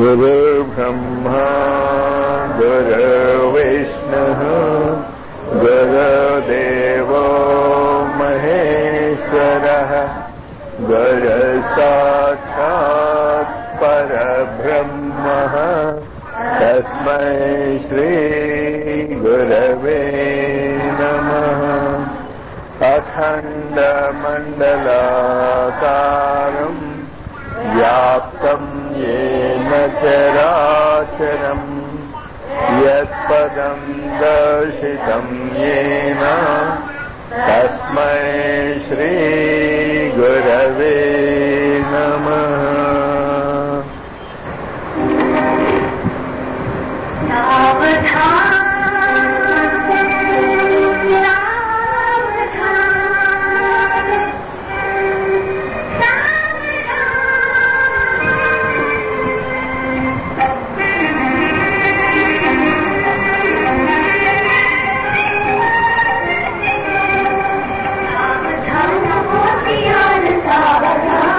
गुरुर्ब्रह्मा गुरुर्विष्णुः गुरुदेवो महेश्वरः गुरुसाक्षात् परब्रह्मः तस्मै श्रीगुरवे नमः अखण्डमण्डलाकारम् व्याप्तम् येन चराचरम् यत्पदम् दर्शितम् येन तस्मै श्रीगुरवे नमः सावधान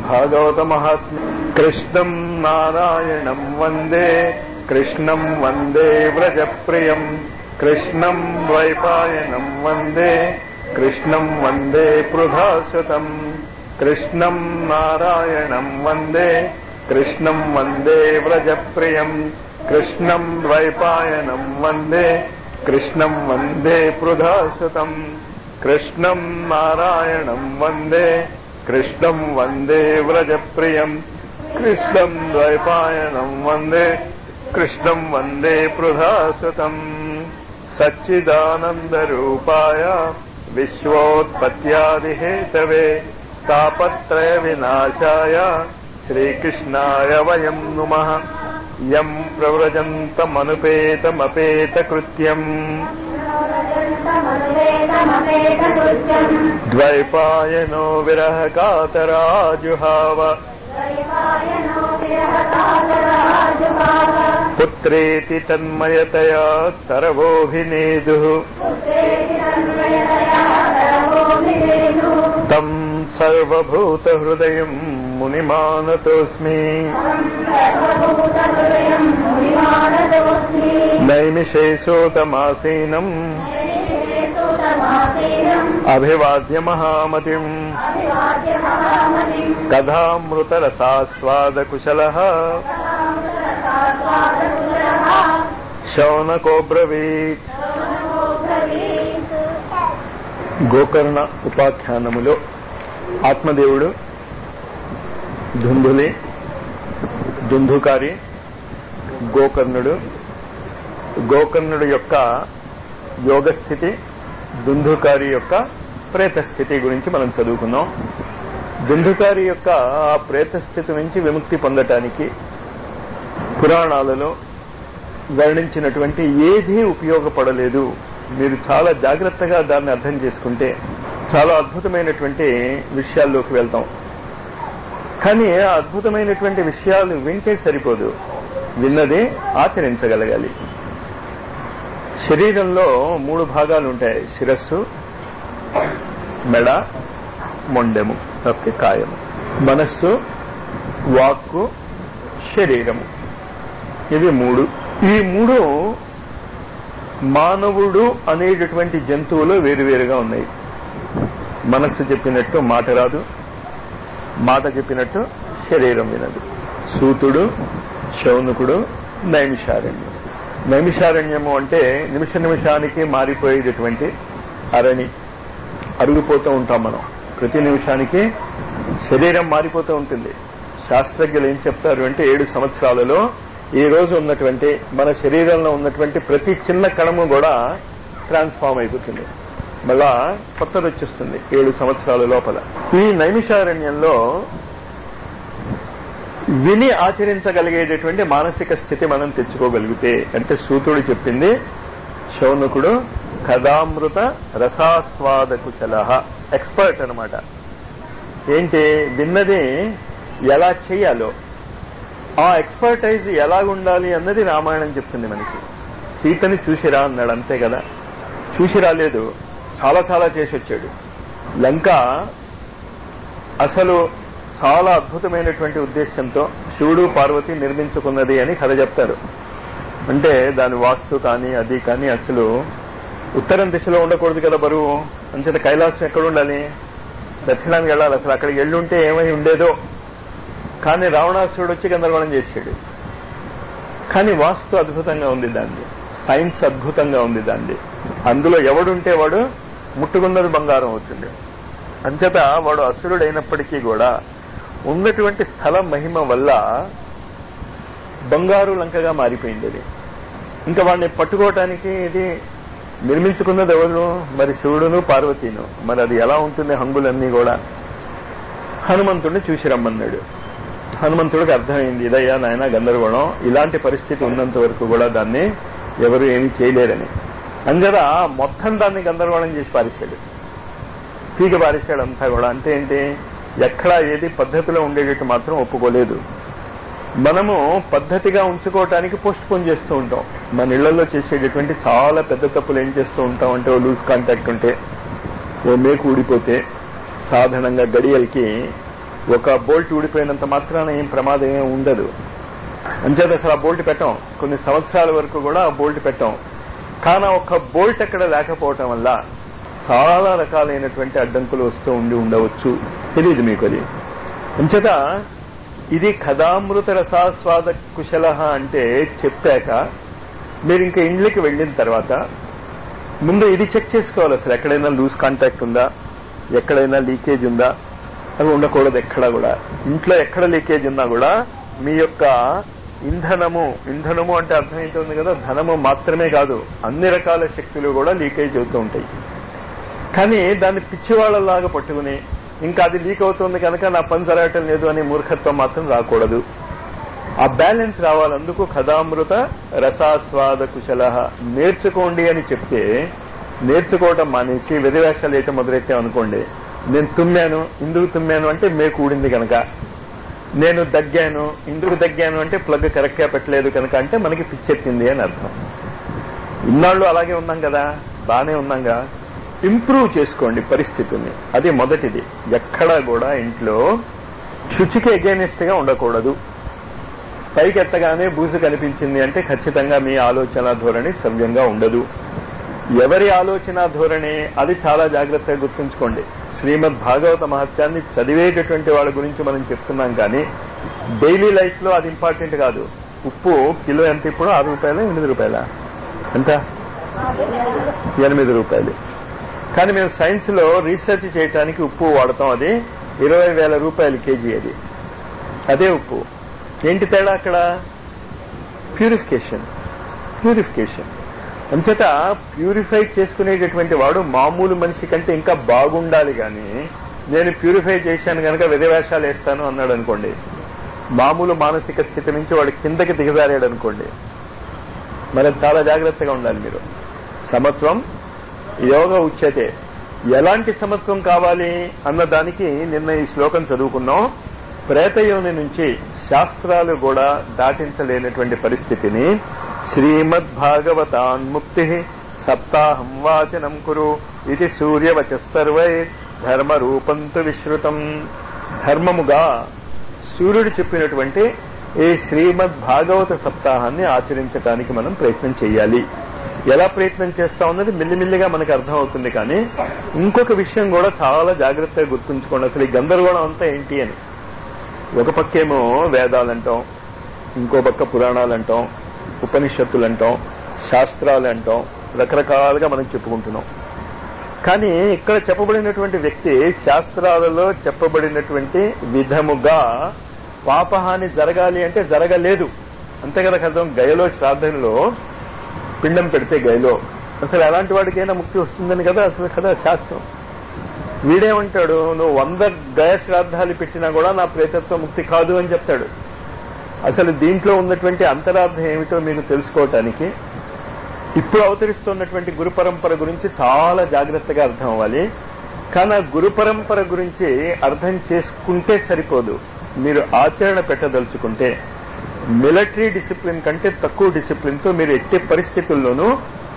భాగవత మహాత్మ కృష్ణం నారాయణం వందే కృష్ణం వందే వ్రజప్రియం కృష్ణం ద్వైపాయనం వందే కృష్ణం వందే పృథాసుతం కృష్ణం నారాయణం వందే కృష్ణం వందే వ్రజప్రియం కృష్ణం ద్వైపాయనం వందే కృష్ణం వందే పృథాసుతం కృష్ణం నారాయణం వందే కృష్ణం వందే వ్రజప్రియం కృష్ణం ద్వైపాయనం వందే కృష్ణం వందే పృథాసుతం సచ్చిదానందరూపాయ విశ్వోత్పత్యాదిహేతవే తాపత్రయ వినాశాయ శ్రీకృష్ణాయ వయం నుమః యం ప్రవ్రజంతమనుపేతమపేతకృత్యం ద్వైపాయనో విరహ కాతరాజుహావ పుత్రేతి తన్మయతయా తరవోభినేదు తం సర్వభూతహృదయం మునిమానతోస్మి నైమిషేశోతమాసీనం అభివాద్య మహామతిం కథామృతరసాస్వాదకుశల శౌనకోబ్రవీత్ గోకర్ణ ఉపాఖ్యానములో ఆత్మదేవుడు ధుంధులి దుంధుకారి గోకర్ణుడు గోకర్ణుడు యొక్క యోగస్థితి దుంధుకారి యొక్క ప్రేతస్థితి గురించి మనం చదువుకున్నాం దుంధుకారి యొక్క ఆ ప్రేతస్థితి నుంచి విముక్తి పొందటానికి పురాణాలలో వర్ణించినటువంటి ఏదీ ఉపయోగపడలేదు మీరు చాలా జాగ్రత్తగా దాన్ని అర్థం చేసుకుంటే చాలా అద్భుతమైనటువంటి విషయాల్లోకి వెళ్తాం కానీ ఆ అద్భుతమైనటువంటి విషయాలు వింటే సరిపోదు విన్నదే ఆచరించగలగాలి శరీరంలో మూడు భాగాలు ఉంటాయి శిరస్సు మెడ మొండెము తప్పి కాయము మనస్సు వాక్కు శరీరము ఇవి మూడు ఈ మూడు మానవుడు అనేటటువంటి జంతువులు వేరువేరుగా ఉన్నాయి మనస్సు చెప్పినట్టు మాట రాదు మాట చెప్పినట్టు శరీరం వినదు సూతుడు శౌనకుడు నైమిషారణ్యం నైమిషారణ్యము అంటే నిమిష నిమిషానికి మారిపోయేటటువంటి అరణి అరుగుపోతూ ఉంటాం మనం ప్రతి నిమిషానికి శరీరం మారిపోతూ ఉంటుంది శాస్త్రజ్ఞులు ఏం చెప్తారు అంటే ఏడు సంవత్సరాలలో ఈ రోజు ఉన్నటువంటి మన శరీరంలో ఉన్నటువంటి ప్రతి చిన్న కణము కూడా ట్రాన్స్ఫార్మ్ అయిపోతుంది మళ్ళా కొత్తది వచ్చేస్తుంది ఏడు సంవత్సరాల లోపల ఈ నైమిషారణ్యంలో విని ఆచరించగలిగేటటువంటి మానసిక స్థితి మనం తెచ్చుకోగలిగితే అంటే సూతుడు చెప్పింది శౌనకుడు కథామృత రసాస్వాద కుశల ఎక్స్పర్ట్ అనమాట ఏంటి విన్నది ఎలా చేయాలో ఆ ఎక్స్పర్టైజ్ ఎలాగుండాలి అన్నది రామాయణం చెప్తుంది మనకి సీతని చూసిరా అన్నాడు అంతే కదా చూసి రాలేదు చాలా చాలా చేసి వచ్చాడు లంక అసలు చాలా అద్భుతమైనటువంటి ఉద్దేశంతో శివుడు పార్వతి నిర్మించుకున్నది అని కథ చెప్తారు అంటే దాని వాస్తు కానీ అది కానీ అసలు ఉత్తరం దిశలో ఉండకూడదు కదా బరువు అంచేత కైలాసం ఎక్కడ ఉండాలి దక్షిణానికి వెళ్ళాలి అసలు అక్కడికి వెళ్ళుంటే ఏమై ఉండేదో కానీ రావణాసురుడు వచ్చి గందరగోళం చేశాడు కానీ వాస్తు అద్భుతంగా ఉంది దాన్ని సైన్స్ అద్భుతంగా ఉంది దాన్ని అందులో ఎవడుంటే వాడు ముట్టుకున్నది బంగారం అవుతుంది అంచేత వాడు అసురుడు అయినప్పటికీ కూడా ఉన్నటువంటి స్థల మహిమ వల్ల బంగారు లంకగా మారిపోయింది అది ఇంకా వాడిని పట్టుకోవటానికి ఇది నిర్మించుకున్నది ఎవరు మరి శివుడును పార్వతీను మరి అది ఎలా ఉంటుంది హంగులన్నీ కూడా హనుమంతుడిని చూసి రమ్మన్నాడు హనుమంతుడికి అర్థమైంది ఇదయ్యా నాయన గందరగోళం ఇలాంటి పరిస్థితి ఉన్నంత వరకు కూడా దాన్ని ఎవరు ఏమీ చేయలేరని అంజరా మొత్తం దాన్ని గందరగోళం చేసి పారేశాడు పీక పారేశాడు అంతా కూడా అంటే ఏంటి ఎక్కడా ఏది పద్ధతిలో ఉండేటట్టు మాత్రం ఒప్పుకోలేదు మనము పద్ధతిగా ఉంచుకోవటానికి పోస్ట్ పోన్ చేస్తూ ఉంటాం మన ఇళ్లలో చేసేటటువంటి చాలా పెద్ద తప్పులు ఏం చేస్తూ ఉంటాం అంటే ఓ లూజ్ కాంటాక్ట్ ఉంటే ఓ మేకు ఊడిపోతే సాధారణంగా గడియలకి ఒక బోల్ట్ ఊడిపోయినంత మాత్రాన ఏం ప్రమాదం ఏం ఉండదు అంచేత అసలు ఆ బోల్ట్ పెట్టాం కొన్ని సంవత్సరాల వరకు కూడా ఆ బోల్ట్ పెట్టాం కానీ ఒక బోల్ట్ అక్కడ లేకపోవటం వల్ల చాలా రకాలైనటువంటి అడ్డంకులు వస్తూ ఉండి ఉండవచ్చు తెలియదు మీకు అది అంచేత ఇది కథామృత రసాస్వాద కుశల అంటే చెప్పాక మీరు ఇంకా ఇండ్లకి వెళ్ళిన తర్వాత ముందు ఇది చెక్ చేసుకోవాలి అసలు ఎక్కడైనా లూజ్ కాంటాక్ట్ ఉందా ఎక్కడైనా లీకేజ్ ఉందా అవి ఉండకూడదు ఎక్కడా కూడా ఇంట్లో ఎక్కడ లీకేజ్ ఉన్నా కూడా మీ యొక్క ఇంధనము ఇంధనము అంటే అర్థమవుతుంది కదా ధనము మాత్రమే కాదు అన్ని రకాల శక్తులు కూడా లీకేజ్ అవుతూ ఉంటాయి కానీ దాన్ని పిచ్చివాళ్లలాగా పట్టుకుని ఇంకా అది లీక్ అవుతుంది కనుక నా పని జరగటం లేదు అనే మూర్ఖత్వం మాత్రం రాకూడదు ఆ బ్యాలెన్స్ రావాలందుకు కథామృత రసాస్వాద కుశల నేర్చుకోండి అని చెప్తే నేర్చుకోవటం మానేసి వెదివేషాలు వేయటం మొదలెట్టాం అనుకోండి నేను తుమ్మాను ఇందుకు తుమ్మాను అంటే మేకు ఊడింది కనుక నేను దగ్గాను ఇందుకు దగ్గాను అంటే ప్లగ్ కరెక్ట్ గా పెట్టలేదు కనుక అంటే మనకి పిచ్చెత్తింది అని అర్థం ఇన్నాళ్ళు అలాగే ఉన్నాం కదా బానే ఉన్నాంగా ఇంప్రూవ్ చేసుకోండి పరిస్థితుల్ని అది మొదటిది ఎక్కడా కూడా ఇంట్లో శుచికి అగేనిస్ట్ గా ఉండకూడదు పైకి ఎత్తగానే బూజు కనిపించింది అంటే ఖచ్చితంగా మీ ఆలోచన ధోరణి సవ్యంగా ఉండదు ఎవరి ఆలోచన ధోరణి అది చాలా జాగ్రత్తగా గుర్తుంచుకోండి శ్రీమద్ భాగవత మహత్యాన్ని చదివేటటువంటి వాళ్ళ గురించి మనం చెప్తున్నాం కానీ డైలీ లైఫ్ లో అది ఇంపార్టెంట్ కాదు ఉప్పు కిలో ఎంత ఇప్పుడు ఆరు రూపాయలు ఎనిమిది రూపాయల ఎంత ఎనిమిది రూపాయలు కానీ మేము సైన్స్ లో రీసెర్చ్ చేయడానికి ఉప్పు వాడతాం అది ఇరవై వేల రూపాయలు కేజీ అది అదే ఉప్పు ఏంటి తేడా అక్కడ ప్యూరిఫికేషన్ ప్యూరిఫికేషన్ అంచేత ప్యూరిఫై చేసుకునేటటువంటి వాడు మామూలు మనిషి కంటే ఇంకా బాగుండాలి కానీ నేను ప్యూరిఫై చేశాను కనుక విధవేషాలు వేస్తాను అన్నాడు అనుకోండి మామూలు మానసిక స్థితి నుంచి వాడు కిందకి దిగజారాడు అనుకోండి మరి చాలా జాగ్రత్తగా ఉండాలి మీరు సమత్వం యోగ ఉచ్యతే ఎలాంటి సమత్వం కావాలి అన్న దానికి నిన్న ఈ శ్లోకం చదువుకున్నాం ప్రేతయోని నుంచి శాస్త్రాలు కూడా దాటించలేనటువంటి పరిస్థితిని శ్రీమద్ భాగవతాన్ముక్తి సప్తాహం వాచనం కురు ఇది సూర్యవచ సర్వై ధర్మ రూపంతు విశ్రుతం ధర్మముగా సూర్యుడు చెప్పినటువంటి ఈ శ్రీమద్ భాగవత సప్తాహాన్ని ఆచరించడానికి మనం ప్రయత్నం చేయాలి ఎలా ప్రయత్నం చేస్తా ఉన్నది మిల్లిమిల్లిగా మనకు అర్థం అవుతుంది కానీ ఇంకొక విషయం కూడా చాలా జాగ్రత్తగా గుర్తుంచుకోండి అసలు ఈ గందరగోళం అంతా ఏంటి అని ఒక పక్కేమో వేదాలంటాం ఇంకో పక్క పురాణాలంటాం ఉపనిషత్తులు అంటాం శాస్త్రాలు అంటాం రకరకాలుగా మనం చెప్పుకుంటున్నాం కానీ ఇక్కడ చెప్పబడినటువంటి వ్యక్తి శాస్త్రాలలో చెప్పబడినటువంటి విధముగా పాపహాని జరగాలి అంటే జరగలేదు అంతే కదా అర్థం గయలో శ్రాద్ధంలో పిండం పెడితే గయలో అసలు అలాంటి వాడికైనా ముక్తి వస్తుందని కదా అసలు కదా శాస్త్రం వీడేమంటాడు నువ్వు వంద గయ శ్రాద్ధాలు పెట్టినా కూడా నా ప్రేతత్వ ముక్తి కాదు అని చెప్తాడు అసలు దీంట్లో ఉన్నటువంటి అంతరార్థం ఏమిటో మీకు తెలుసుకోవటానికి ఇప్పుడు అవతరిస్తున్నటువంటి గురు పరంపర గురించి చాలా జాగ్రత్తగా అర్థం అవ్వాలి కానీ ఆ గురు పరంపర గురించి అర్థం చేసుకుంటే సరిపోదు మీరు ఆచరణ పెట్టదలుచుకుంటే మిలిటరీ డిసిప్లిన్ కంటే తక్కువ డిసిప్లిన్ తో మీరు ఎట్టి పరిస్థితుల్లోనూ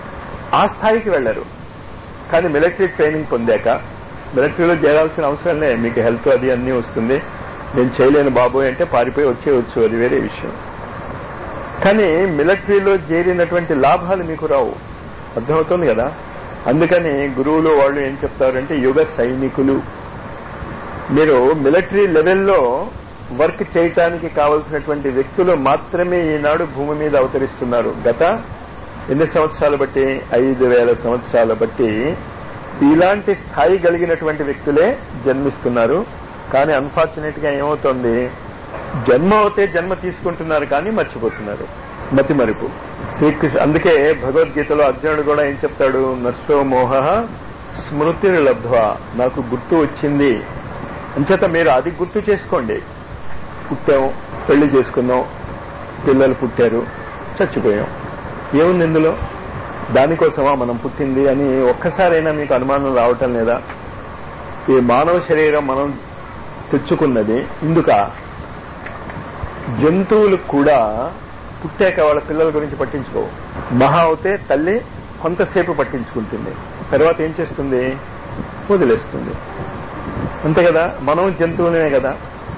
ఆ స్థాయికి వెళ్లరు కానీ మిలిటరీ ట్రైనింగ్ పొందాక మిలిటరీలో చేరాల్సిన అవసరం లే మీకు హెల్త్ అది అన్నీ వస్తుంది నేను చేయలేను బాబోయ్ అంటే పారిపోయి వచ్చేయచ్చు అది వేరే విషయం కానీ మిలిటరీలో చేరినటువంటి లాభాలు మీకు రావు అర్థమవుతుంది కదా అందుకని గురువులు వాళ్ళు ఏం చెప్తారంటే యుగ సైనికులు మీరు మిలిటరీ లెవెల్లో వర్క్ చేయటానికి కావలసినటువంటి వ్యక్తులు మాత్రమే ఈనాడు భూమి మీద అవతరిస్తున్నారు గత ఎన్ని సంవత్సరాలు బట్టి ఐదు వేల సంవత్సరాల బట్టి ఇలాంటి స్థాయి కలిగినటువంటి వ్యక్తులే జన్మిస్తున్నారు కానీ అన్ఫార్చునేట్ గా ఏమవుతోంది జన్మ అవుతే జన్మ తీసుకుంటున్నారు కానీ మర్చిపోతున్నారు మతి మరుపు శ్రీకృష్ణ అందుకే భగవద్గీతలో అర్జునుడు కూడా ఏం చెప్తాడు నష్టో మోహ స్మృతి లబ్ధ్వ నాకు గుర్తు వచ్చింది అంచేత మీరు అది గుర్తు చేసుకోండి పుట్టాం పెళ్లి చేసుకున్నాం పిల్లలు పుట్టారు చచ్చిపోయాం ఏముంది ఇందులో దానికోసమా మనం పుట్టింది అని ఒక్కసారైనా మీకు అనుమానం రావటం లేదా ఈ మానవ శరీరం మనం తెచ్చుకున్నది ఇందుక జంతువులు కూడా పుట్టాక వాళ్ళ పిల్లల గురించి పట్టించుకోవు మహా అవుతే తల్లి కొంతసేపు పట్టించుకుంటుంది తర్వాత ఏం చేస్తుంది వదిలేస్తుంది అంతే కదా మనం జంతువులనే కదా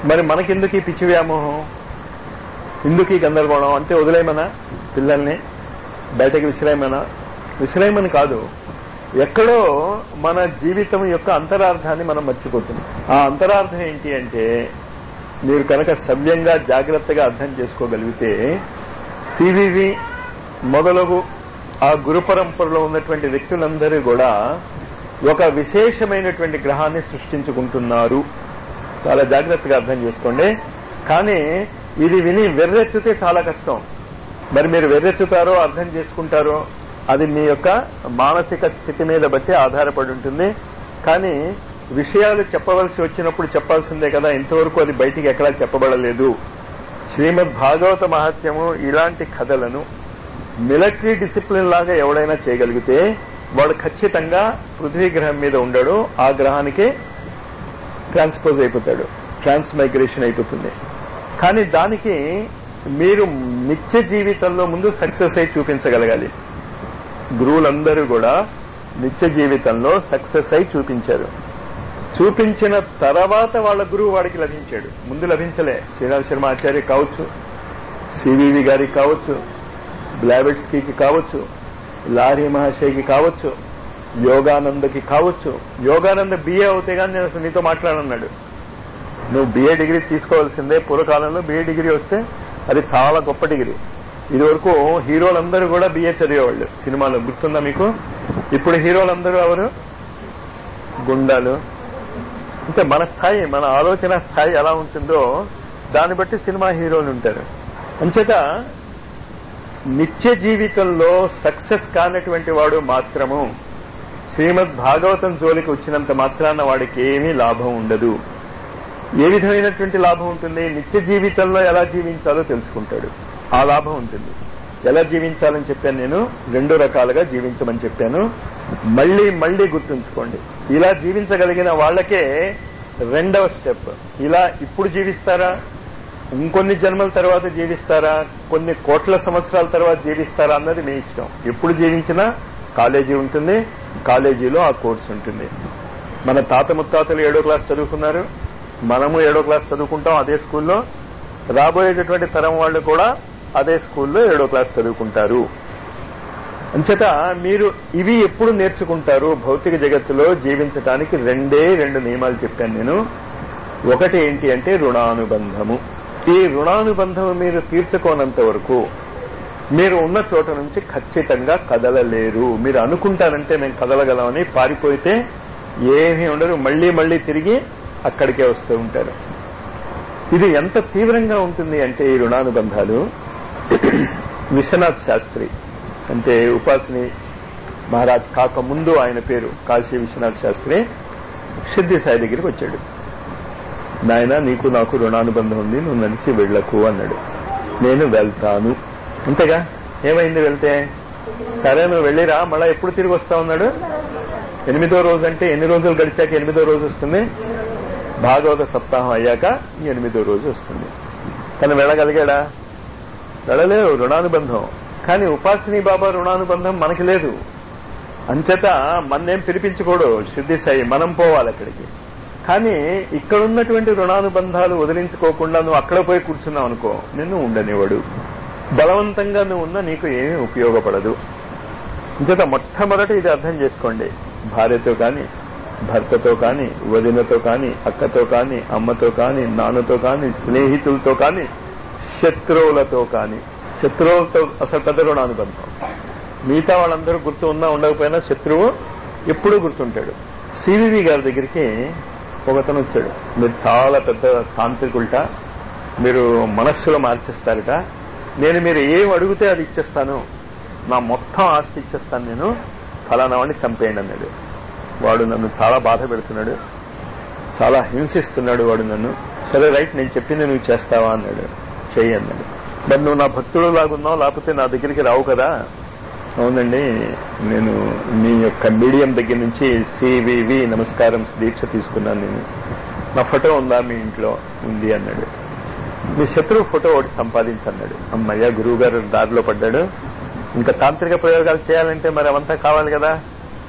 మరి మనకెందుకు ఈ పిచ్చి వ్యామోహం ఎందుకు ఈ గందరగోళం అంటే వదిలేయమనా పిల్లల్ని బయటకు విసిరేయమనా విసిరేయమని కాదు ఎక్కడో మన జీవితం యొక్క అంతరార్థాన్ని మనం మర్చిపోతున్నాం ఆ అంతరార్థం ఏంటి అంటే మీరు కనుక సవ్యంగా జాగ్రత్తగా అర్థం చేసుకోగలిగితే సివివి మొదలగు ఆ గురు పరంపరలో ఉన్నటువంటి వ్యక్తులందరూ కూడా ఒక విశేషమైనటువంటి గ్రహాన్ని సృష్టించుకుంటున్నారు చాలా జాగ్రత్తగా అర్థం చేసుకోండి కానీ ఇది విని వెర్రెత్తితే చాలా కష్టం మరి మీరు వెర్రెత్తుతారో అర్థం చేసుకుంటారో అది మీ యొక్క మానసిక స్థితి మీద బట్టి ఆధారపడి ఉంటుంది కానీ విషయాలు చెప్పవలసి వచ్చినప్పుడు చెప్పాల్సిందే కదా ఇంతవరకు అది బయటికి ఎక్కడా చెప్పబడలేదు శ్రీమద్ భాగవత మహత్యము ఇలాంటి కథలను మిలిటరీ డిసిప్లిన్ లాగా ఎవడైనా చేయగలిగితే వాడు ఖచ్చితంగా పృథ్వీ గ్రహం మీద ఉండడు ఆ గ్రహానికి ట్రాన్స్పోజ్ అయిపోతాడు ట్రాన్స్మైగ్రేషన్ అయిపోతుంది కానీ దానికి మీరు నిత్య జీవితంలో ముందు సక్సెస్ అయి చూపించగలగాలి గురువులందరూ కూడా నిత్య జీవితంలో సక్సెస్ అయి చూపించారు చూపించిన తర్వాత వాళ్ళ గురువు వాడికి లభించాడు ముందు లభించలే శ్రీరామ్ శర్మ ఆచార్య కావచ్చు సివివి గారికి కావచ్చు బ్లావెట్స్కి కావచ్చు లారీ మహాశయ్కి కావచ్చు యోగానందకి కావచ్చు యోగానంద బిఏ అవుతే కానీ నేను అసలు నీతో మాట్లాడన్నాడు నువ్వు బిఏ డిగ్రీ తీసుకోవాల్సిందే పూర్వకాలంలో బిఏ డిగ్రీ వస్తే అది చాలా గొప్ప డిగ్రీ ఇది వరకు హీరోలందరూ కూడా బిఏ చదివేవాళ్ళు సినిమాలో గుర్తుందా మీకు ఇప్పుడు హీరోలందరూ ఎవరు గుండాలు అంటే మన స్థాయి మన ఆలోచన స్థాయి ఎలా ఉంటుందో దాన్ని బట్టి సినిమా హీరోలు ఉంటారు అంచేత నిత్య జీవితంలో సక్సెస్ కానటువంటి వాడు మాత్రము శ్రీమద్ భాగవతం జోలికి వచ్చినంత మాత్రాన వాడికి ఏమీ లాభం ఉండదు ఏ విధమైనటువంటి లాభం ఉంటుంది నిత్య జీవితంలో ఎలా జీవించాలో తెలుసుకుంటాడు ఆ లాభం ఉంటుంది ఎలా జీవించాలని చెప్పాను నేను రెండు రకాలుగా జీవించమని చెప్పాను మళ్ళీ మళ్ళీ గుర్తుంచుకోండి ఇలా జీవించగలిగిన వాళ్ళకే రెండవ స్టెప్ ఇలా ఇప్పుడు జీవిస్తారా ఇంకొన్ని జన్మల తర్వాత జీవిస్తారా కొన్ని కోట్ల సంవత్సరాల తర్వాత జీవిస్తారా అన్నది మీ ఇష్టం ఎప్పుడు జీవించినా కాలేజీ ఉంటుంది కాలేజీలో ఆ కోర్స్ ఉంటుంది మన తాత ముత్తాతలు ఏడో క్లాస్ చదువుకున్నారు మనము ఏడో క్లాస్ చదువుకుంటాం అదే స్కూల్లో రాబోయేటటువంటి తరం వాళ్ళు కూడా అదే స్కూల్లో ఏడో క్లాస్ చదువుకుంటారు అంచేత మీరు ఇవి ఎప్పుడు నేర్చుకుంటారు భౌతిక జగత్తులో జీవించడానికి రెండే రెండు నియమాలు చెప్పాను నేను ఒకటి ఏంటి అంటే రుణానుబంధము ఈ రుణానుబంధము మీరు తీర్చుకోనంత వరకు మీరు ఉన్న చోట నుంచి ఖచ్చితంగా కదలలేరు మీరు అనుకుంటారంటే మేము కదలగలమని పారిపోతే ఏమీ ఉండరు మళ్లీ మళ్లీ తిరిగి అక్కడికే వస్తూ ఉంటారు ఇది ఎంత తీవ్రంగా ఉంటుంది అంటే ఈ రుణానుబంధాలు విశ్వనాథ్ శాస్త్రి అంటే ఉపాసిని మహారాజ్ కాక ముందు ఆయన పేరు కాశీ విశ్వనాథ్ శాస్త్రి సిద్ధి సాయి దగ్గరికి వచ్చాడు నాయన నీకు నాకు రుణానుబంధం ఉంది నువ్వు నడిచి వెళ్ళకు అన్నాడు నేను వెళ్తాను అంతేగా ఏమైంది వెళ్తే సరే నువ్వు వెళ్ళిరా మళ్ళా ఎప్పుడు తిరిగి వస్తా ఉన్నాడు ఎనిమిదో రోజు అంటే ఎన్ని రోజులు గడిచాక ఎనిమిదో రోజు వస్తుంది భాగవత సప్తాహం అయ్యాక ఎనిమిదో రోజు వస్తుంది తను వెళ్ళగలిగాడా వెళ్ళలేవు రుణానుబంధం కానీ ఉపాసిని బాబా రుణానుబంధం మనకి లేదు అంచేత మన్నేం పిలిపించుకోడు సిద్ధి సాయి మనం పోవాలి అక్కడికి కానీ ఇక్కడ ఉన్నటువంటి రుణానుబంధాలు వదిలించుకోకుండా నువ్వు అక్కడ పోయి కూర్చున్నావు అనుకో నిన్ను ఉండనివాడు బలవంతంగా నువ్వు ఉన్నా నీకు ఏమీ ఉపయోగపడదు ఇంచేత మొట్టమొదట ఇది అర్థం చేసుకోండి భార్యతో కానీ భర్తతో కానీ వదినతో కానీ అక్కతో కానీ అమ్మతో కానీ నాన్నతో కానీ స్నేహితులతో కానీ శత్రువులతో కానీ శత్రువులతో అసలు పెద్ద రుణానుబంధం మిగతా వాళ్ళందరూ గుర్తు ఉన్నా ఉండకపోయినా శత్రువు ఎప్పుడూ గుర్తుంటాడు సివివి గారి దగ్గరికి ఒకతను వచ్చాడు మీరు చాలా పెద్ద తాంత్రికులట మీరు మనస్సులో మార్చేస్తారట నేను మీరు ఏం అడిగితే అది ఇచ్చేస్తాను నా మొత్తం ఆస్తి ఇచ్చేస్తాను నేను ఫలానా వాడిని చంపేయండి అన్నాడు వాడు నన్ను చాలా బాధ పెడుతున్నాడు చాలా హింసిస్తున్నాడు వాడు నన్ను సరే రైట్ నేను చెప్పింది నువ్వు చేస్తావా అన్నాడు చెయ్యి అన్నాడు మరి నువ్వు నా భక్తుడు లాగున్నావు లేకపోతే నా దగ్గరికి రావు కదా అవునండి నేను మీ యొక్క మీడియం దగ్గర నుంచి సివివి నమస్కారం దీక్ష తీసుకున్నాను నేను నా ఫోటో ఉందా మీ ఇంట్లో ఉంది అన్నాడు మీ శత్రువు ఫోటో ఒకటి సంపాదించన్నాడు అమ్మయ్య గురువు గారు దారిలో పడ్డాడు ఇంకా తాంత్రిక ప్రయోగాలు చేయాలంటే మరి అవంతా కావాలి కదా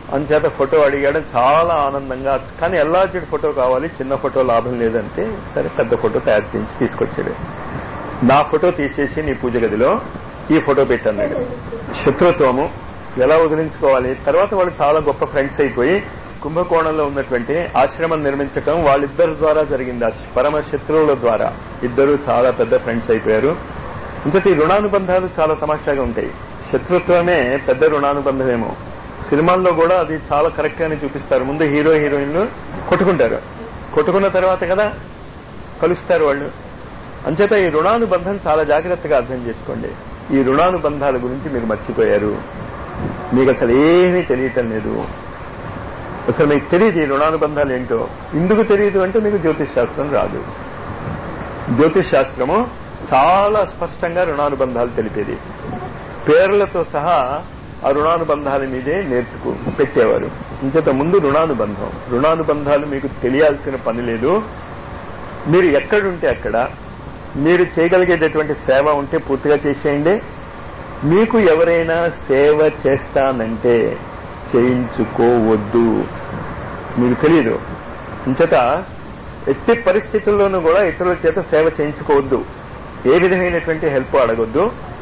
అంచేత ఫోటో అడిగాడు చాలా ఆనందంగా కానీ ఎల్లార్జెడ్ ఫోటో కావాలి చిన్న ఫోటో లాభం లేదంటే సరే పెద్ద ఫోటో తయారు చేయించి తీసుకొచ్చాడు నా ఫోటో తీసేసి నీ పూజ గదిలో ఈ ఫోటో పెట్టన్నాడు శత్రుత్వము ఎలా వదిలించుకోవాలి తర్వాత వాళ్ళు చాలా గొప్ప ఫ్రెండ్స్ అయిపోయి కుంభకోణంలో ఉన్నటువంటి ఆశ్రమం నిర్మించటం వాళ్ళిద్దరి ద్వారా జరిగింది ఆ పరమ శత్రువుల ద్వారా ఇద్దరు చాలా పెద్ద ఫ్రెండ్స్ అయిపోయారు ఇంతటి రుణానుబంధాలు చాలా తమాషాగా ఉంటాయి శత్రుత్వమే పెద్ద రుణానుబంధమేమో సినిమాల్లో కూడా అది చాలా కరెక్ట్ గానే చూపిస్తారు ముందు హీరో హీరోయిన్లు కొట్టుకుంటారు కొట్టుకున్న తర్వాత కదా కలుస్తారు వాళ్ళు అంచేత ఈ రుణానుబంధం చాలా జాగ్రత్తగా అర్థం చేసుకోండి ఈ రుణానుబంధాల గురించి మీరు మర్చిపోయారు మీకు అసలు ఏమీ తెలియటం లేదు అసలు మీకు తెలియదు ఈ రుణానుబంధాలు ఏంటో ఎందుకు తెలియదు అంటే మీకు జ్యోతిష్ శాస్త్రం రాదు జ్యోతిష్ శాస్త్రము చాలా స్పష్టంగా రుణానుబంధాలు తెలిపేది పేర్లతో సహా ఆ రుణానుబంధాల మీదే నేర్చుకు పెట్టేవారు ఇంచేత ముందు రుణానుబంధం రుణానుబంధాలు మీకు తెలియాల్సిన పని లేదు మీరు ఎక్కడుంటే అక్కడ మీరు చేయగలిగేటటువంటి సేవ ఉంటే పూర్తిగా చేసేయండి మీకు ఎవరైనా సేవ చేస్తానంటే చేయించుకోవద్దు మీకు తెలియదు ఇంచేత ఎట్టి పరిస్థితుల్లోనూ కూడా ఇతరుల చేత సేవ చేయించుకోవద్దు ఏ విధమైనటువంటి హెల్ప్ అడగొద్దు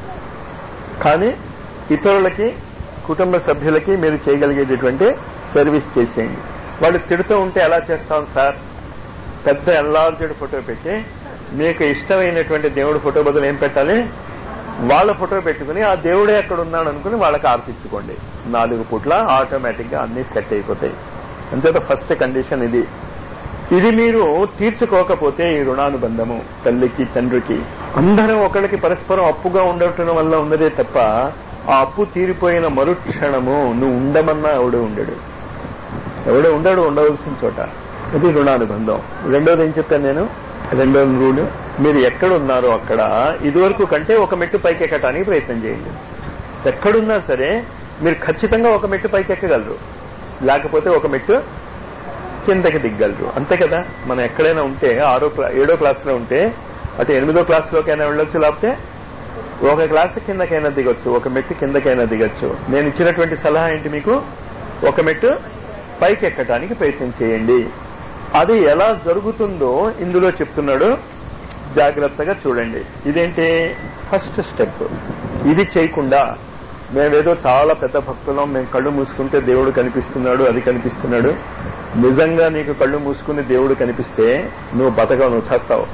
కానీ ఇతరులకి కుటుంబ సభ్యులకి మీరు చేయగలిగేటటువంటి సర్వీస్ చేసేయండి వాళ్ళు తిడుతూ ఉంటే ఎలా చేస్తాం సార్ పెద్ద ఎల్లార్జుడు ఫోటో పెట్టి మీకు ఇష్టమైనటువంటి దేవుడి ఫోటో బదులు ఏం పెట్టాలి వాళ్ళ ఫోటో పెట్టుకుని ఆ దేవుడే ఎక్కడ ఉన్నాడు అనుకుని వాళ్ళకి ఆర్పించుకోండి నాలుగు పుట్ల ఆటోమేటిక్ గా అన్ని సెట్ అయిపోతాయి అంతేత ఫస్ట్ కండిషన్ ఇది ఇది మీరు తీర్చుకోకపోతే ఈ రుణానుబంధము తల్లికి తండ్రికి అందరం ఒకళ్ళకి పరస్పరం అప్పుగా ఉండటం వల్ల ఉన్నదే తప్ప ఆ అప్పు తీరిపోయిన మరుక్షణము నువ్వు ఉండమన్నా ఎవడు ఉండడు ఎవడో ఉండడు ఉండవలసిన చోట అది రుణానుబంధం రెండోది ఏం చెప్పాను నేను రెండో రూల్ మీరు ఎక్కడ ఉన్నారో అక్కడ ఇదివరకు కంటే ఒక మెట్టు పైకెక్కటానికి ప్రయత్నం చేయండి ఎక్కడున్నా సరే మీరు ఖచ్చితంగా ఒక మెట్టు పైకెక్కగలరు లేకపోతే ఒక మెట్టు కిందకి దిగ్గలరు అంతే కదా మనం ఎక్కడైనా ఉంటే ఆరో క్లా ఏడో క్లాసులో ఉంటే అటు ఎనిమిదో క్లాసులోకైనా వెళ్ళొచ్చు లేకపోతే ఒక క్లాసు కిందకైనా దిగొచ్చు ఒక మెట్టు కిందకైనా దిగొచ్చు నేను ఇచ్చినటువంటి సలహా ఏంటి మీకు ఒక మెట్టు పైకి ఎక్కడానికి ప్రయత్నం చేయండి అది ఎలా జరుగుతుందో ఇందులో చెప్తున్నాడు జాగ్రత్తగా చూడండి ఇదేంటి ఫస్ట్ స్టెప్ ఇది చేయకుండా మేమేదో చాలా పెద్ద భక్తులం మేము కళ్ళు మూసుకుంటే దేవుడు కనిపిస్తున్నాడు అది కనిపిస్తున్నాడు నిజంగా నీకు కళ్ళు మూసుకుని దేవుడు కనిపిస్తే నువ్వు బతకవు నువ్వు చేస్తావు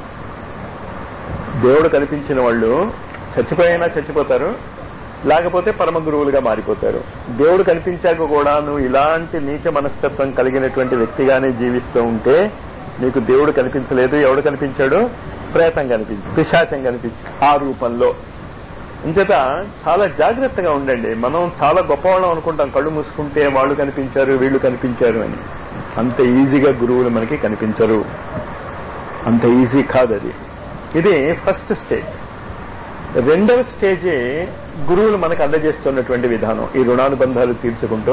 దేవుడు కనిపించిన వాళ్ళు చచ్చిపోయినా చచ్చిపోతారు లేకపోతే పరమ గురువులుగా మారిపోతారు దేవుడు కనిపించాక కూడా నువ్వు ఇలాంటి నీచ మనస్తత్వం కలిగినటువంటి వ్యక్తిగానే జీవిస్తూ ఉంటే నీకు దేవుడు కనిపించలేదు ఎవడు కనిపించాడు ప్రేతం కనిపించి పిశాచం కనిపించి ఆ రూపంలో ఇంచేత చాలా జాగ్రత్తగా ఉండండి మనం చాలా గొప్పవాళ్ళం అనుకుంటాం కళ్ళు మూసుకుంటే వాళ్ళు కనిపించారు వీళ్ళు కనిపించారు అని అంత ఈజీగా గురువులు మనకి కనిపించరు అంత ఈజీ కాదు అది ఇది ఫస్ట్ స్టేజ్ రెండవ స్టేజే గురువులు మనకు అందజేస్తున్నటువంటి విధానం ఈ రుణానుబంధాలు తీర్చుకుంటూ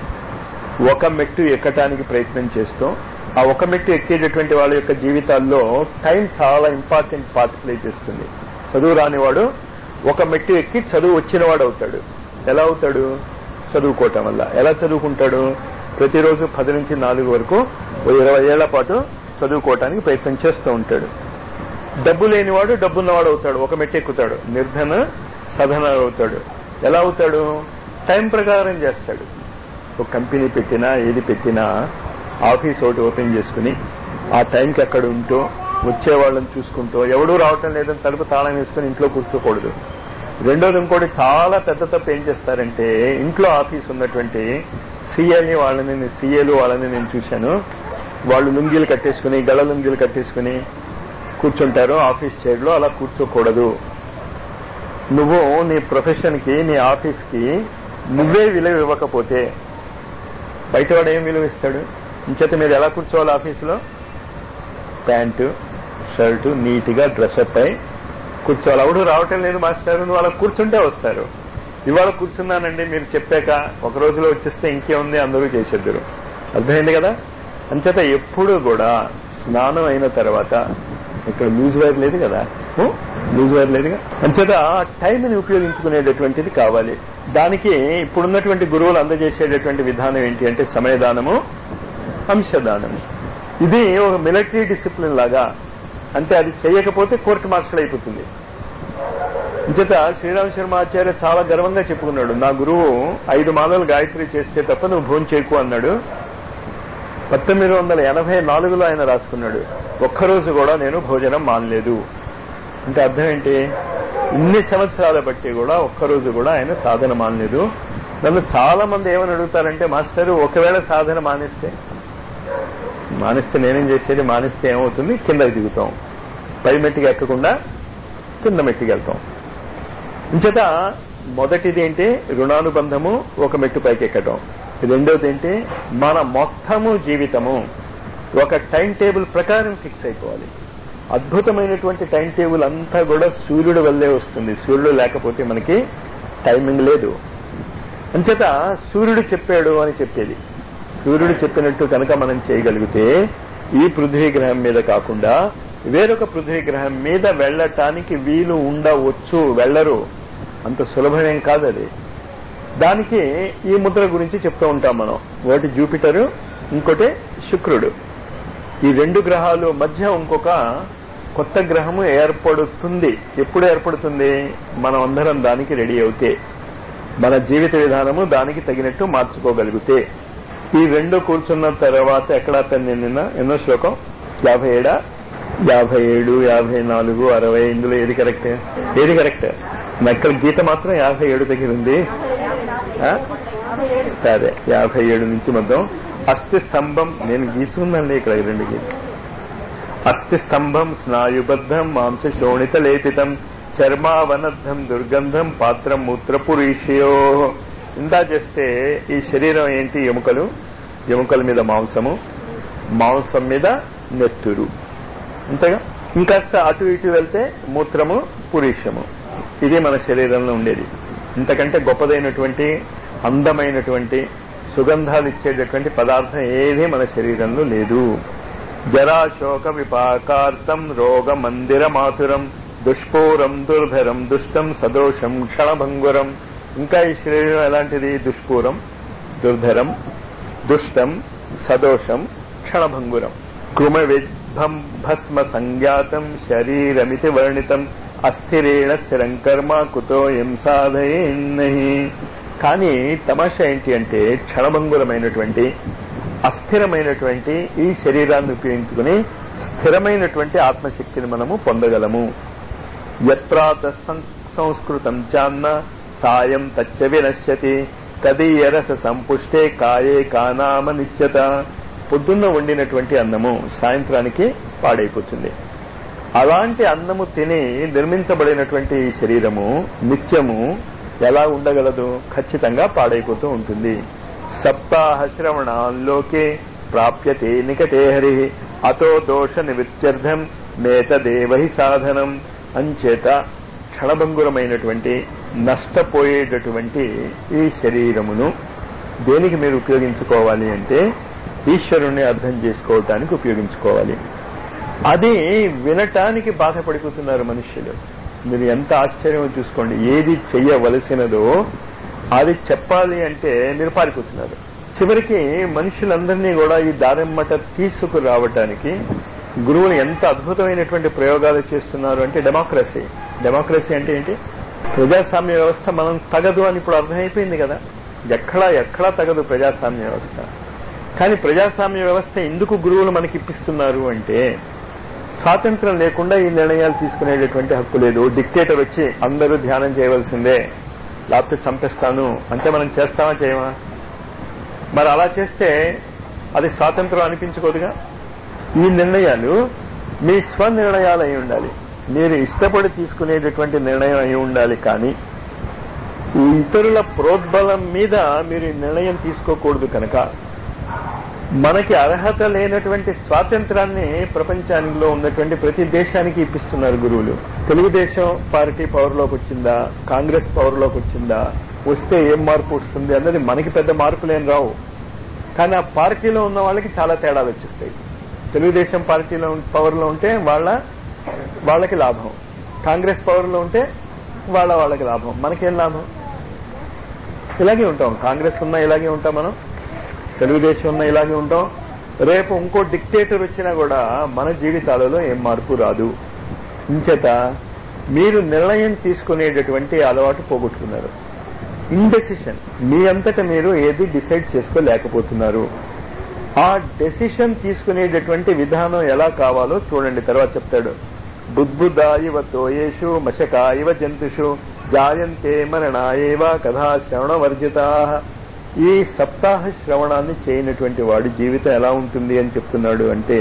ఒక మెట్టు ఎక్కటానికి ప్రయత్నం చేస్తూ ఆ ఒక మెట్టు ఎక్కేటటువంటి వాళ్ళ యొక్క జీవితాల్లో టైం చాలా ఇంపార్టెంట్ పార్ట్ ప్లే చేస్తుంది చదువు రానివాడు ఒక మెట్టు ఎక్కి చదువు వచ్చినవాడు అవుతాడు ఎలా అవుతాడు చదువుకోవటం వల్ల ఎలా చదువుకుంటాడు ప్రతిరోజు పది నుంచి నాలుగు వరకు ఓ ఇరవై ఏళ్ల పాటు చదువుకోవటానికి ప్రయత్నం చేస్తూ ఉంటాడు డబ్బు లేనివాడు డబ్బున్నవాడు అవుతాడు ఒక మెట్టు ఎక్కుతాడు నిర్ధన సధన అవుతాడు ఎలా అవుతాడు టైం ప్రకారం చేస్తాడు ఒక కంపెనీ పెట్టినా ఏది పెట్టినా ఆఫీస్ ఒకటి ఓపెన్ చేసుకుని ఆ టైంకి అక్కడ ఉంటూ వచ్చే వాళ్ళని చూసుకుంటూ ఎవడూ రావటం లేదని తలుపు తాళం వేసుకుని ఇంట్లో కూర్చోకూడదు రెండోది ఇంకోటి చాలా పెద్ద తప్పు ఏం చేస్తారంటే ఇంట్లో ఆఫీస్ ఉన్నటువంటి సీఏని వాళ్ళని సీఏలు వాళ్ళని నేను చూశాను వాళ్ళు లుంగీలు కట్టేసుకుని గళ్ళ లుంగీలు కట్టేసుకుని కూర్చుంటారు ఆఫీస్ చైర్ లో అలా కూర్చోకూడదు నువ్వు నీ ప్రొఫెషన్ కి నీ ఆఫీస్ కి నువ్వే విలువ ఇవ్వకపోతే బయటవాడు ఏం విలువ ఇస్తాడు ఇంచేత మీరు ఎలా కూర్చోవాలి ఆఫీసులో ప్యాంటు షర్టు నీట్ గా డ్రెస్అప్ అయి కూర్చోవాలి ఎవడు రావటం లేదు మాస్టర్ నువ్వు అలా కూర్చుంటే వస్తారు ఇవాళ కూర్చున్నానండి మీరు చెప్పాక ఒక రోజులో వచ్చేస్తే ఇంకేముంది అందరూ చేసేద్దరు అర్థమైంది కదా అంచేత ఎప్పుడూ కూడా స్నానం అయిన తర్వాత ఇక్కడ లూజ్ వైర్ లేదు కదా లూజ్ వైర్ లేదుగా అంచేత టైంని ఉపయోగించుకునేటటువంటిది కావాలి దానికి ఇప్పుడున్నటువంటి గురువులు అందజేసేటటువంటి విధానం ఏంటి అంటే సమయదానము అంశదానము ఇది ఒక మిలిటరీ డిసిప్లిన్ లాగా అంటే అది చేయకపోతే కోర్టు మార్షల్ అయిపోతుంది అంచేత శ్రీరామ శర్మ ఆచార్య చాలా గర్వంగా చెప్పుకున్నాడు నా గురువు ఐదు మాలలు గాయత్రి చేస్తే తప్ప నువ్వు భోజనం చేయకు అన్నాడు పంతొమ్మిది వందల ఎనభై నాలుగులో ఆయన రాసుకున్నాడు ఒక్కరోజు కూడా నేను భోజనం మానలేదు అంటే అర్థం ఏంటి ఇన్ని సంవత్సరాల బట్టి కూడా ఒక్కరోజు కూడా ఆయన సాధన మానలేదు నన్ను చాలా మంది ఏమని అడుగుతారంటే మాస్టర్ ఒకవేళ సాధన మానేస్తే మానేస్తే నేనేం చేసేది మానేస్తే ఏమవుతుంది కిందకి దిగుతాం పై మెట్టికి ఎక్కకుండా కింద మెట్టికి వెళ్తాం ఇంచేత మొదటిది ఏంటి రుణానుబంధము ఒక మెట్టు పైకి ఎక్కటం రెండోది ఏంటి మన మొత్తము జీవితము ఒక టైం టేబుల్ ప్రకారం ఫిక్స్ అయిపోవాలి అద్భుతమైనటువంటి టైం టేబుల్ అంతా కూడా సూర్యుడు వల్లే వస్తుంది సూర్యుడు లేకపోతే మనకి టైమింగ్ లేదు అంచేత సూర్యుడు చెప్పాడు అని చెప్పేది సూర్యుడు చెప్పినట్టు కనుక మనం చేయగలిగితే ఈ పృథ్వీ గ్రహం మీద కాకుండా వేరొక పృథ్వీ గ్రహం మీద వెళ్ళటానికి వీలు ఉండవచ్చు వెళ్ళరు అంత సులభమేం కాదు అది దానికి ఈ ముద్ర గురించి చెప్తూ ఉంటాం మనం ఒకటి జూపిటరు ఇంకోటి శుక్రుడు ఈ రెండు గ్రహాలు మధ్య ఇంకొక కొత్త గ్రహము ఏర్పడుతుంది ఎప్పుడు ఏర్పడుతుంది మనం అందరం దానికి రెడీ అవుతే మన జీవిత విధానము దానికి తగినట్టు మార్చుకోగలిగితే ఈ రెండు కూర్చున్న తర్వాత ఎక్కడ పెన్ను నిన్న ఎన్నో శ్లోకం యాభై ఏడా యాభై ఏడు యాభై నాలుగు అరవై ఇందులో ఏది కరెక్ట్ ఏది కరెక్ట్ ఇక్కడ గీత మాత్రం యాభై ఏడు దగ్గర ఉంది ఆ? సరే యాభై ఏడు నుంచి మొత్తం అస్థి స్తంభం నేను గీసుకున్నాను ఇక్కడ ఈ రెండు గీత అస్థి స్తంభం స్నాయుబద్ధం మాంస శోణిత లేపితం చర్మావనద్ధం దుర్గంధం పాత్రం మూత్రపురీషయో ఇందా చేస్తే ఈ శరీరం ఏంటి ఎముకలు ఎముకల మీద మాంసము మాంసం మీద నెత్తురు అంతేగా ఇంకాస్త అటు ఇటు వెళ్తే మూత్రము పురీషము ఇది మన శరీరంలో ఉండేది ఇంతకంటే గొప్పదైనటువంటి అందమైనటువంటి సుగంధాలు ఇచ్చేటటువంటి పదార్థం ఏది మన శరీరంలో లేదు జరాశోక విపాకార్థం రోగ మందిర మాతురం దుష్పూరం దుర్ధరం దుష్టం సదోషం క్షణభంగురం ఇంకా ఈ శరీరం ఎలాంటిది దుష్పూరం దుర్ధరం దుష్టం సదోషం క్షణభంగురం కృమ విద్భం భస్మ సంజ్ఞాతం శరీరమితి వర్ణితం అస్థిరేణ స్థిరం కర్మ కుతోయం సాధయేన్నహి కానీ తమాషా ఏంటి అంటే క్షణభంగురమైనటువంటి అస్థిరమైనటువంటి ఈ శరీరాన్ని ఉపయోగించుకుని స్థిరమైనటువంటి ఆత్మశక్తిని మనము పొందగలము యత్రాత సంస్కృతం చాన్న సాయం తచ్చ వినశ్యతి తదీయరస సంపుష్టే కాయే కానామ నిత్యత పొద్దున్న వండినటువంటి అన్నము సాయంత్రానికి పాడైపోతుంది అలాంటి అన్నము తిని నిర్మించబడినటువంటి ఈ శరీరము నిత్యము ఎలా ఉండగలదు ఖచ్చితంగా పాడైపోతూ ఉంటుంది సప్తాహ శ్రవణాల్లోకే ప్రాప్యతే నికటే హరి అతో దోష నివృత్యర్థం మేతదేవహి సాధనం అంచేత క్షణభంగురమైనటువంటి నష్టపోయేటటువంటి ఈ శరీరమును దేనికి మీరు ఉపయోగించుకోవాలి అంటే ఈశ్వరుణ్ణి అర్థం చేసుకోవటానికి ఉపయోగించుకోవాలి అది వినటానికి బాధపడిపోతున్నారు మనుష్యులు మీరు ఎంత ఆశ్చర్యం చూసుకోండి ఏది చెయ్యవలసినదో అది చెప్పాలి అంటే మీరు పారిపోతున్నారు చివరికి మనుషులందరినీ కూడా ఈ దారెమ్మట తీసుకురావటానికి గురువులు ఎంత అద్భుతమైనటువంటి ప్రయోగాలు చేస్తున్నారు అంటే డెమోక్రసీ డెమోక్రసీ అంటే ఏంటి ప్రజాస్వామ్య వ్యవస్థ మనం తగదు అని ఇప్పుడు అర్థమైపోయింది కదా ఎక్కడా ఎక్కడా తగదు ప్రజాస్వామ్య వ్యవస్థ కానీ ప్రజాస్వామ్య వ్యవస్థ ఎందుకు గురువులు మనకి ఇప్పిస్తున్నారు అంటే స్వాతంత్రం లేకుండా ఈ నిర్ణయాలు తీసుకునేటటువంటి హక్కు లేదు డిక్టేటర్ వచ్చి అందరూ ధ్యానం చేయవలసిందే లేకపోతే చంపేస్తాను అంటే మనం చేస్తామా చేయమా మరి అలా చేస్తే అది స్వాతంత్రం అనిపించుకోదుగా ఈ నిర్ణయాలు మీ స్వనిర్ణయాలు అయి ఉండాలి మీరు ఇష్టపడి తీసుకునేటటువంటి నిర్ణయం అయి ఉండాలి కానీ ఈ ఇతరుల ప్రోద్బలం మీద మీరు ఈ నిర్ణయం తీసుకోకూడదు కనుక మనకి అర్హత లేనటువంటి స్వాతంత్రాన్ని ప్రపంచానిలో ఉన్నటువంటి ప్రతి దేశానికి ఇప్పిస్తున్నారు గురువులు తెలుగుదేశం పార్టీ పవర్లోకి వచ్చిందా కాంగ్రెస్ పవర్లోకి వచ్చిందా వస్తే ఏం మార్పు వస్తుంది అన్నది మనకి పెద్ద మార్పులేం రావు కానీ ఆ పార్టీలో ఉన్న వాళ్ళకి చాలా తేడాలు వచ్చేస్తాయి తెలుగుదేశం పార్టీలో పవర్లో ఉంటే వాళ్ళ వాళ్ళకి లాభం కాంగ్రెస్ పవర్లో ఉంటే వాళ్ళ వాళ్ళకి లాభం మనకేం లాభం ఇలాగే ఉంటాం కాంగ్రెస్ ఉన్నా ఇలాగే ఉంటాం మనం తెలుగుదేశం ఉన్నా ఇలాగే ఉంటాం రేపు ఇంకో డిక్టేటర్ వచ్చినా కూడా మన జీవితాలలో ఏం మార్పు రాదు ఇంచేత మీరు నిర్ణయం తీసుకునేటటువంటి అలవాటు పోగొట్టుకున్నారు ఇండెసిషన్ మీ అంతట మీరు ఏది డిసైడ్ చేసుకోలేకపోతున్నారు ఆ డెసిషన్ తీసుకునేటటువంటి విధానం ఎలా కావాలో చూడండి తర్వాత చెప్తాడు బుద్బుదాయివ తోయేషు మశకాయివ జంతుషు జాయంతే మరణాయేవ కథా శ్రవణ వర్జితా ఈ సప్తాహ శ్రవణాన్ని చేయనటువంటి వాడి జీవితం ఎలా ఉంటుంది అని చెప్తున్నాడు అంటే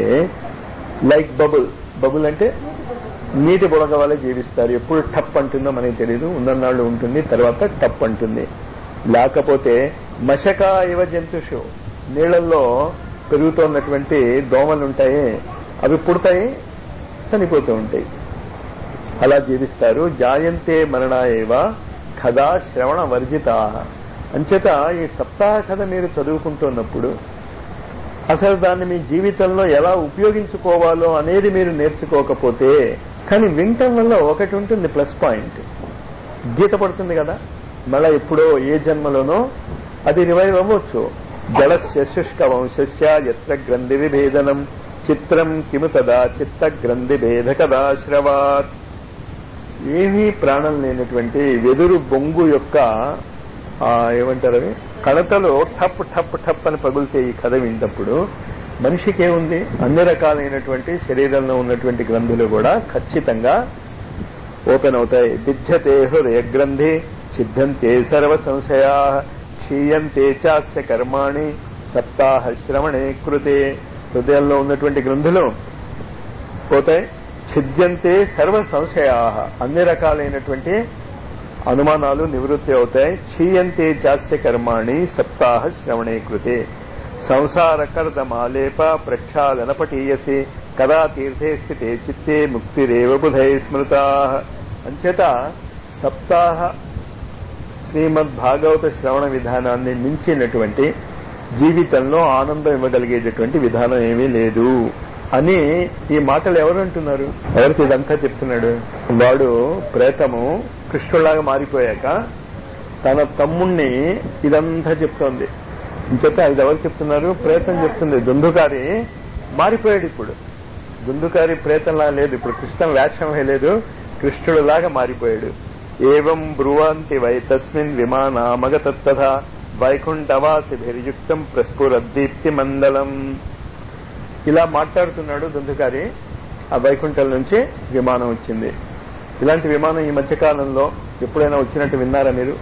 లైక్ బబుల్ బబుల్ అంటే నీటి బుడగ వల్ల జీవిస్తారు ఎప్పుడు టప్ అంటుందో మనకి తెలియదు ఉన్ననాళ్ళు ఉంటుంది తర్వాత టప్ అంటుంది లేకపోతే మశక ఇవ జంతుషు నీళ్లలో పెరుగుతున్నటువంటి దోమలు ఉంటాయి అవి పుడతాయి చనిపోతూ ఉంటాయి అలా జీవిస్తారు జాయంతే మరణాయేవ కథా శ్రవణ వర్జిత అంచేత ఈ సప్తాహ కథ మీరు చదువుకుంటున్నప్పుడు అసలు దాన్ని మీ జీవితంలో ఎలా ఉపయోగించుకోవాలో అనేది మీరు నేర్చుకోకపోతే కానీ వింటం వల్ల ఒకటి ఉంటుంది ప్లస్ పాయింట్ గీత పడుతుంది కదా మళ్ళా ఎప్పుడో ఏ జన్మలోనో అది రివైవ్ అవ్వచ్చు జలస్య శుష్క వంశస్య ఎత్ర గ్రంథి విభేదనం చిత్రం కిము తదా చిత్త గ్రంథి భేద కదాశ్రవాత్ ఏమీ ప్రాణం లేనటువంటి వెదురు బొంగు యొక్క ఆ, ఏమంటారు అవి కణతలు టప్ టప్ టప్ అని పగులితే ఈ కథ వింటప్పుడు మనిషికి ఏముంది అన్ని రకాలైనటువంటి శరీరంలో ఉన్నటువంటి గ్రంథులు కూడా ఖచ్చితంగా ఓపెన్ అవుతాయి బిజ్జతే హృదయ గ్రంథి సిద్ధంతే సర్వ సంశయా క్షీయంతే చాస్య కర్మాణి సప్తాహ శ్రవణే కృతే హృదయంలో ఉన్నటువంటి గ్రంథులు పోతాయి ఛిద్యంతే సర్వ సంశయా అన్ని రకాలైనటువంటి అనుమానాలు నివృత్తి అవుతాయి క్షీయంతే చాస్య కర్మాణి సప్తాహ శ్రవణే కృతే సంసార కర్దమాలేప ప్రక్షాళన పటీయసి కదా తీర్థే స్థితే చిత్తే ముక్తిరేవ బుధై స్మృతా అంచేత సప్తాహ శ్రీమద్ భాగవత శ్రవణ విధానాన్ని మించినటువంటి జీవితంలో ఆనందం ఇవ్వగలిగేటటువంటి విధానం ఏమీ లేదు అని ఈ మాటలు ఎవరు అంటున్నారు ఎవరికి ఇదంతా చెప్తున్నాడు వాడు ప్రేతము కృష్ణులాగా మారిపోయాక తన తమ్ముణ్ణి ఇదంతా చెప్తోంది ఇంచేత ఇది ఎవరు చెప్తున్నారు ప్రేతం చెప్తుంది దుందుకారి మారిపోయాడు ఇప్పుడు దుందుకారి ప్రేతంలా లేదు ఇప్పుడు కృష్ణ వేషం లేదు కృష్ణుడులాగా మారిపోయాడు ఏవం బ్రువంతి వై తస్మిన్ విమానామగతత్త వైకుంఠవాసిభిర్యుక్తం ప్రస్ఫురద్దీప్తి మండలం ఇలా మాట్లాడుతున్నాడు దుందుకారి ఆ వైకుంఠం నుంచి విమానం వచ్చింది ఇలాంటి విమానం ఈ మధ్యకాలంలో ఎప్పుడైనా వచ్చినట్టు విన్నారా మీరు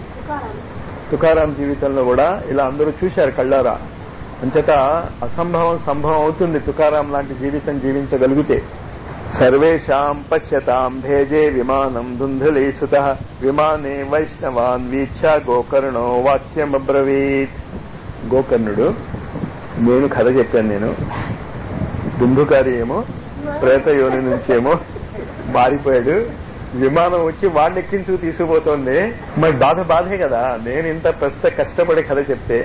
తుకారాం జీవితంలో కూడా ఇలా అందరూ చూశారు కళ్ళారా అంచేత అసంభవం సంభవం అవుతుంది తుకారాం లాంటి జీవితం జీవించగలిగితే సర్వేషాం పశ్యతాం భేజే విమానం దుంధులీసుత విమానే వైష్ణవాన్ వీక్ష గోకర్ణో వాక్యమబ్రవీత్ గోకర్ణుడు నేను కథ చెప్పాను నేను దుందుకారి ఏమో ప్రేతయోని నుంచేమో మారిపోయాడు విమానం వచ్చి వాడిని ఎక్కించు తీసుకుపోతోంది మరి బాధ బాధే కదా నేను ఇంత ప్రస్తుత కష్టపడి కథ చెప్తే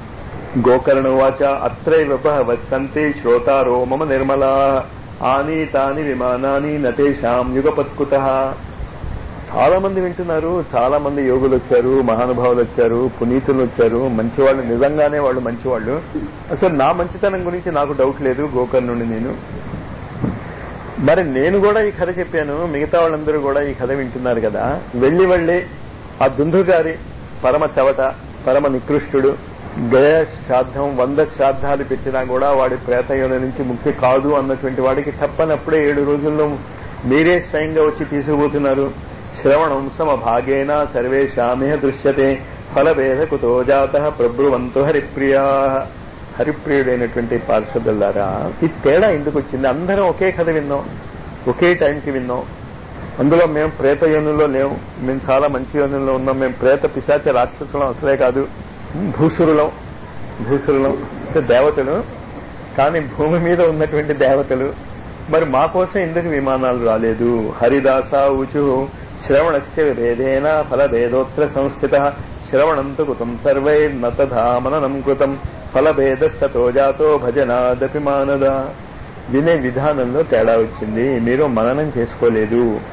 గోకర్ణ వాచ అత్రైవ వసంతి శ్రోతారో మమ నిర్మలా ఆనీతాని విమానాని నతేషాం యుగపత్కుత చాలా మంది వింటున్నారు చాలా మంది యోగులు వచ్చారు మహానుభావులు వచ్చారు పునీతులు వచ్చారు మంచివాళ్ళు నిజంగానే వాళ్ళు మంచివాళ్ళు అసలు నా మంచితనం గురించి నాకు డౌట్ లేదు గోకర్ణుని నేను మరి నేను కూడా ఈ కథ చెప్పాను మిగతా వాళ్ళందరూ కూడా ఈ కథ వింటున్నారు కదా వెళ్లి వెళ్లి ఆ దుందుగారి పరమ చవట పరమ నికృష్టుడు గయ శ్రాద్ధం వంద శ్రాద్ధాలు పెట్టినా కూడా వాడి ప్రేతయోని నుంచి ముక్తి కాదు అన్నటువంటి వాడికి తప్పనప్పుడే ఏడు రోజుల్లో మీరే స్వయంగా వచ్చి తీసుకుపోతున్నారు శ్రవణం సమభాగేన సర్వేషామిహ దృశ్యతే ఫలభేద కుతో జాత ప్రబ్రువంతు హరిప్రియా హరిప్రియుడైనటువంటి పార్షదులారా ఈ తేడా ఎందుకు వచ్చింది అందరం ఒకే కథ విన్నాం ఒకే టైంకి విన్నాం అందులో మేము ప్రేత యోనుల్లో లేవు మేము చాలా మంచి యోనుల్లో ఉన్నాం మేము ప్రేత పిశాచ రాక్షసులం అసలే కాదు భూసురులం భూసురులం అంటే దేవతలు కానీ భూమి మీద ఉన్నటువంటి దేవతలు మరి మా కోసం ఎందుకు విమానాలు రాలేదు హరిదాస ఊచు శ్రవణస్య విభేదేన ఫలభేదోత్ర సంస్థిత శ్రవణంతు కృతం సర్వైర్న తధామననం కృతం ఫలభేదస్తతో జాతో భజనాదపి మానద వినే విధానంలో తేడా వచ్చింది మీరు మననం చేసుకోలేదు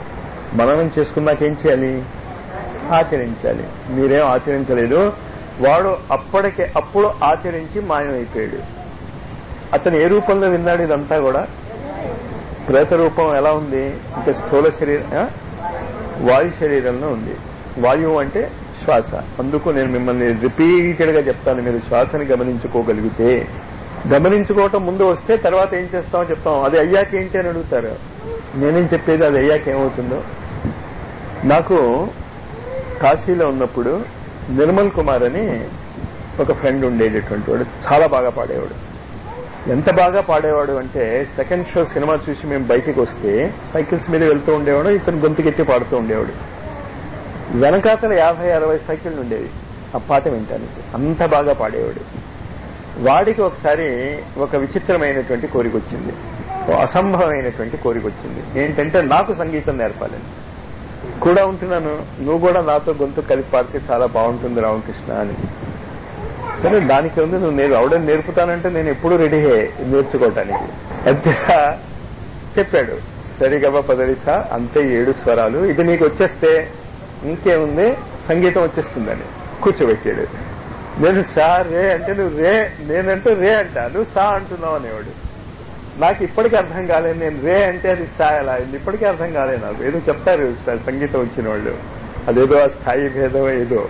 మననం చేసుకున్నాక ఏం చేయాలి ఆచరించాలి మీరేం ఆచరించలేదు వాడు అప్పటికే అప్పుడు ఆచరించి మాయమైపోయాడు అతను ఏ రూపంలో విన్నాడు ఇదంతా కూడా ప్రేత రూపం ఎలా ఉంది ఇంకా స్థూల శరీరం ఆ? వాయు శరీరంలో ఉంది వాయువు అంటే శ్వాస అందుకు నేను మిమ్మల్ని రిపీటెడ్ గా చెప్తాను మీరు శ్వాసని గమనించుకోగలిగితే గమనించుకోవటం ముందు వస్తే తర్వాత ఏం చేస్తామో చెప్తాం అది అయ్యాక ఏంటి అని అడుగుతారు నేనేం చెప్పేది అది అయ్యాక ఏమవుతుందో నాకు కాశీలో ఉన్నప్పుడు నిర్మల్ కుమార్ అని ఒక ఫ్రెండ్ ఉండేటటువంటి వాడు చాలా బాగా పాడేవాడు ఎంత బాగా పాడేవాడు అంటే సెకండ్ షో సినిమా చూసి మేము బయటికి వస్తే సైకిల్స్ మీద వెళ్తూ ఉండేవాడు ఇతను గొంతుకెత్తి పాడుతూ ఉండేవాడు వెనకాతల యాభై అరవై సైకిళ్ళు ఉండేవి ఆ పాట వింటానికి అంత బాగా పాడేవాడు వాడికి ఒకసారి ఒక విచిత్రమైనటువంటి కోరిక వచ్చింది ఓ అసంభవమైనటువంటి కోరిక వచ్చింది ఏంటంటే నాకు సంగీతం నేర్పాలని కూడా ఉంటున్నాను నువ్వు కూడా నాతో గొంతు కలిపి పాడితే చాలా బాగుంటుంది రామకృష్ణ అని సరే దానికి ఉంది నువ్వు నేను అవడం నేర్పుతానంటే నేను ఎప్పుడూ రెడీ నేర్చుకోవటానికి అంతేగా చెప్పాడు సరిగబ పదరిసా అంతే ఏడు స్వరాలు ఇది నీకు వచ్చేస్తే ఇంకేముంది సంగీతం వచ్చేస్తుందని కూర్చోబెట్టాడు నేను సా రే అంటే నువ్వు రే నేనంటూ రే అంట నువ్వు సా అంటున్నావు అనేవాడు నాకు ఇప్పటికీ అర్థం కాలేదు నేను రే అంటే అది సా ఎలా అయింది ఇప్పటికీ అర్థం కాలేదు నాకు ఏదో చెప్తారు స- సంగీతం వచ్చిన వాళ్ళు అదేదో ఆ స్థాయి భేదం ఏదో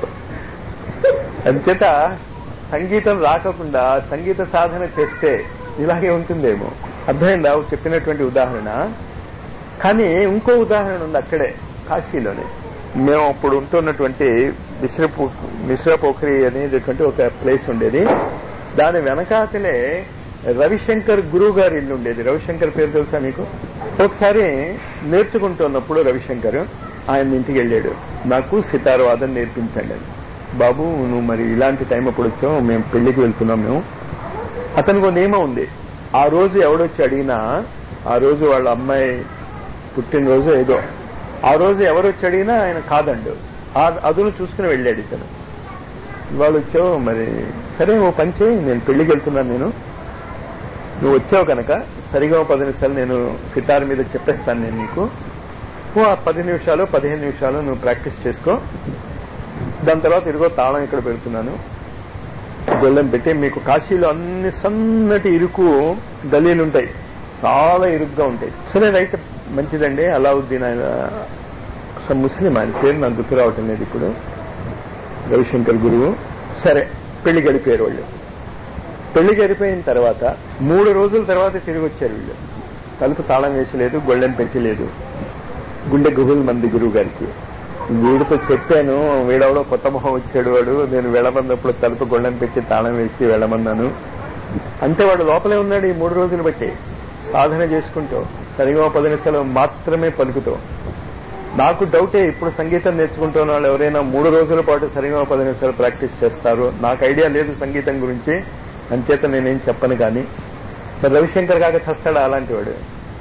అంచేత సంగీతం రాకుండా సంగీత సాధన చేస్తే ఇలాగే ఉంటుందేమో అర్థమైందా చెప్పినటువంటి ఉదాహరణ కానీ ఇంకో ఉదాహరణ ఉంది అక్కడే కాశీలోనే మేము అప్పుడు ఉంటున్నటువంటి మిశ్రపో మిశ్రపోఖరి అనేటటువంటి ఒక ప్లేస్ ఉండేది దాని వెనకాతలే రవిశంకర్ గురువు గారి ఇల్లు ఉండేది రవిశంకర్ పేరు తెలుసా మీకు ఒకసారి నేర్చుకుంటున్నప్పుడు రవిశంకర్ ఆయన ఇంటికి వెళ్ళాడు నాకు సితార్ వాదన నేర్పించండి అని బాబు నువ్వు మరి ఇలాంటి టైం అప్పుడు వచ్చావు మేము పెళ్లికి వెళ్తున్నాం మేము అతనికి ఒక నియమం ఉంది ఆ రోజు ఎవడొచ్చి అడిగినా ఆ రోజు వాళ్ళ అమ్మాయి పుట్టినరోజు ఏదో ఆ రోజు ఎవరు వచ్చి అడిగినా ఆయన కాదండు ఆ అదును చూసుకుని వెళ్ళాడు ఇతను వాళ్ళు వచ్చావు మరి సరే ఓ పని చేయి నేను పెళ్లికి వెళ్తున్నాను నేను నువ్వు వచ్చావు కనుక సరిగా ఓ పది నిమిషాలు నేను సితార్ మీద చెప్పేస్తాను నేను నీకు ఓ ఆ పది నిమిషాలు పదిహేను నిమిషాలు నువ్వు ప్రాక్టీస్ చేసుకో దాని తర్వాత ఇదిగో తాళం ఇక్కడ పెడుతున్నాను గొల్లెం పెట్టి మీకు కాశీలో అన్ని సన్నటి ఇరుకు గలీలు ఉంటాయి చాలా ఇరుగ్గా ఉంటాయి సరే రైట్ మంచిదండి అలావుద్దీన్ ఆయన అసలు ముస్లిం ఆయన పేరు నాకు గుర్తు రావటం లేదు ఇప్పుడు రవిశంకర్ గురువు సరే పెళ్లి గడిపారు వాళ్ళు పెళ్లి గడిపోయిన తర్వాత మూడు రోజుల తర్వాత తిరిగి వచ్చారు వీళ్ళు తలుపు తాళం వేసలేదు గొళ్ళెం పెట్టలేదు గుండె గుహుల్ మంది గురువు గారికి వీడితో చెప్పాను వీడెవడో కొత్త మొహం వచ్చాడు వాడు నేను వెళ్ళమన్నప్పుడు తలుపు గొళ్ళెం పెట్టి తాళం వేసి వెళ్ళమన్నాను అంటే వాడు లోపలే ఉన్నాడు ఈ మూడు రోజులు బట్టి సాధన చేసుకుంటూ సరిగా పది నిమిషాలు మాత్రమే పలుకుతూ నాకు డౌటే ఇప్పుడు సంగీతం నేర్చుకుంటున్న వాళ్ళు ఎవరైనా మూడు రోజుల పాటు సరిగా పది నిమిషాలు ప్రాక్టీస్ చేస్తారు నాకు ఐడియా లేదు సంగీతం గురించి అంచేత నేనేం చెప్పను కానీ మరి రవిశంకర్ కాక చస్తాడా అలాంటి వాడు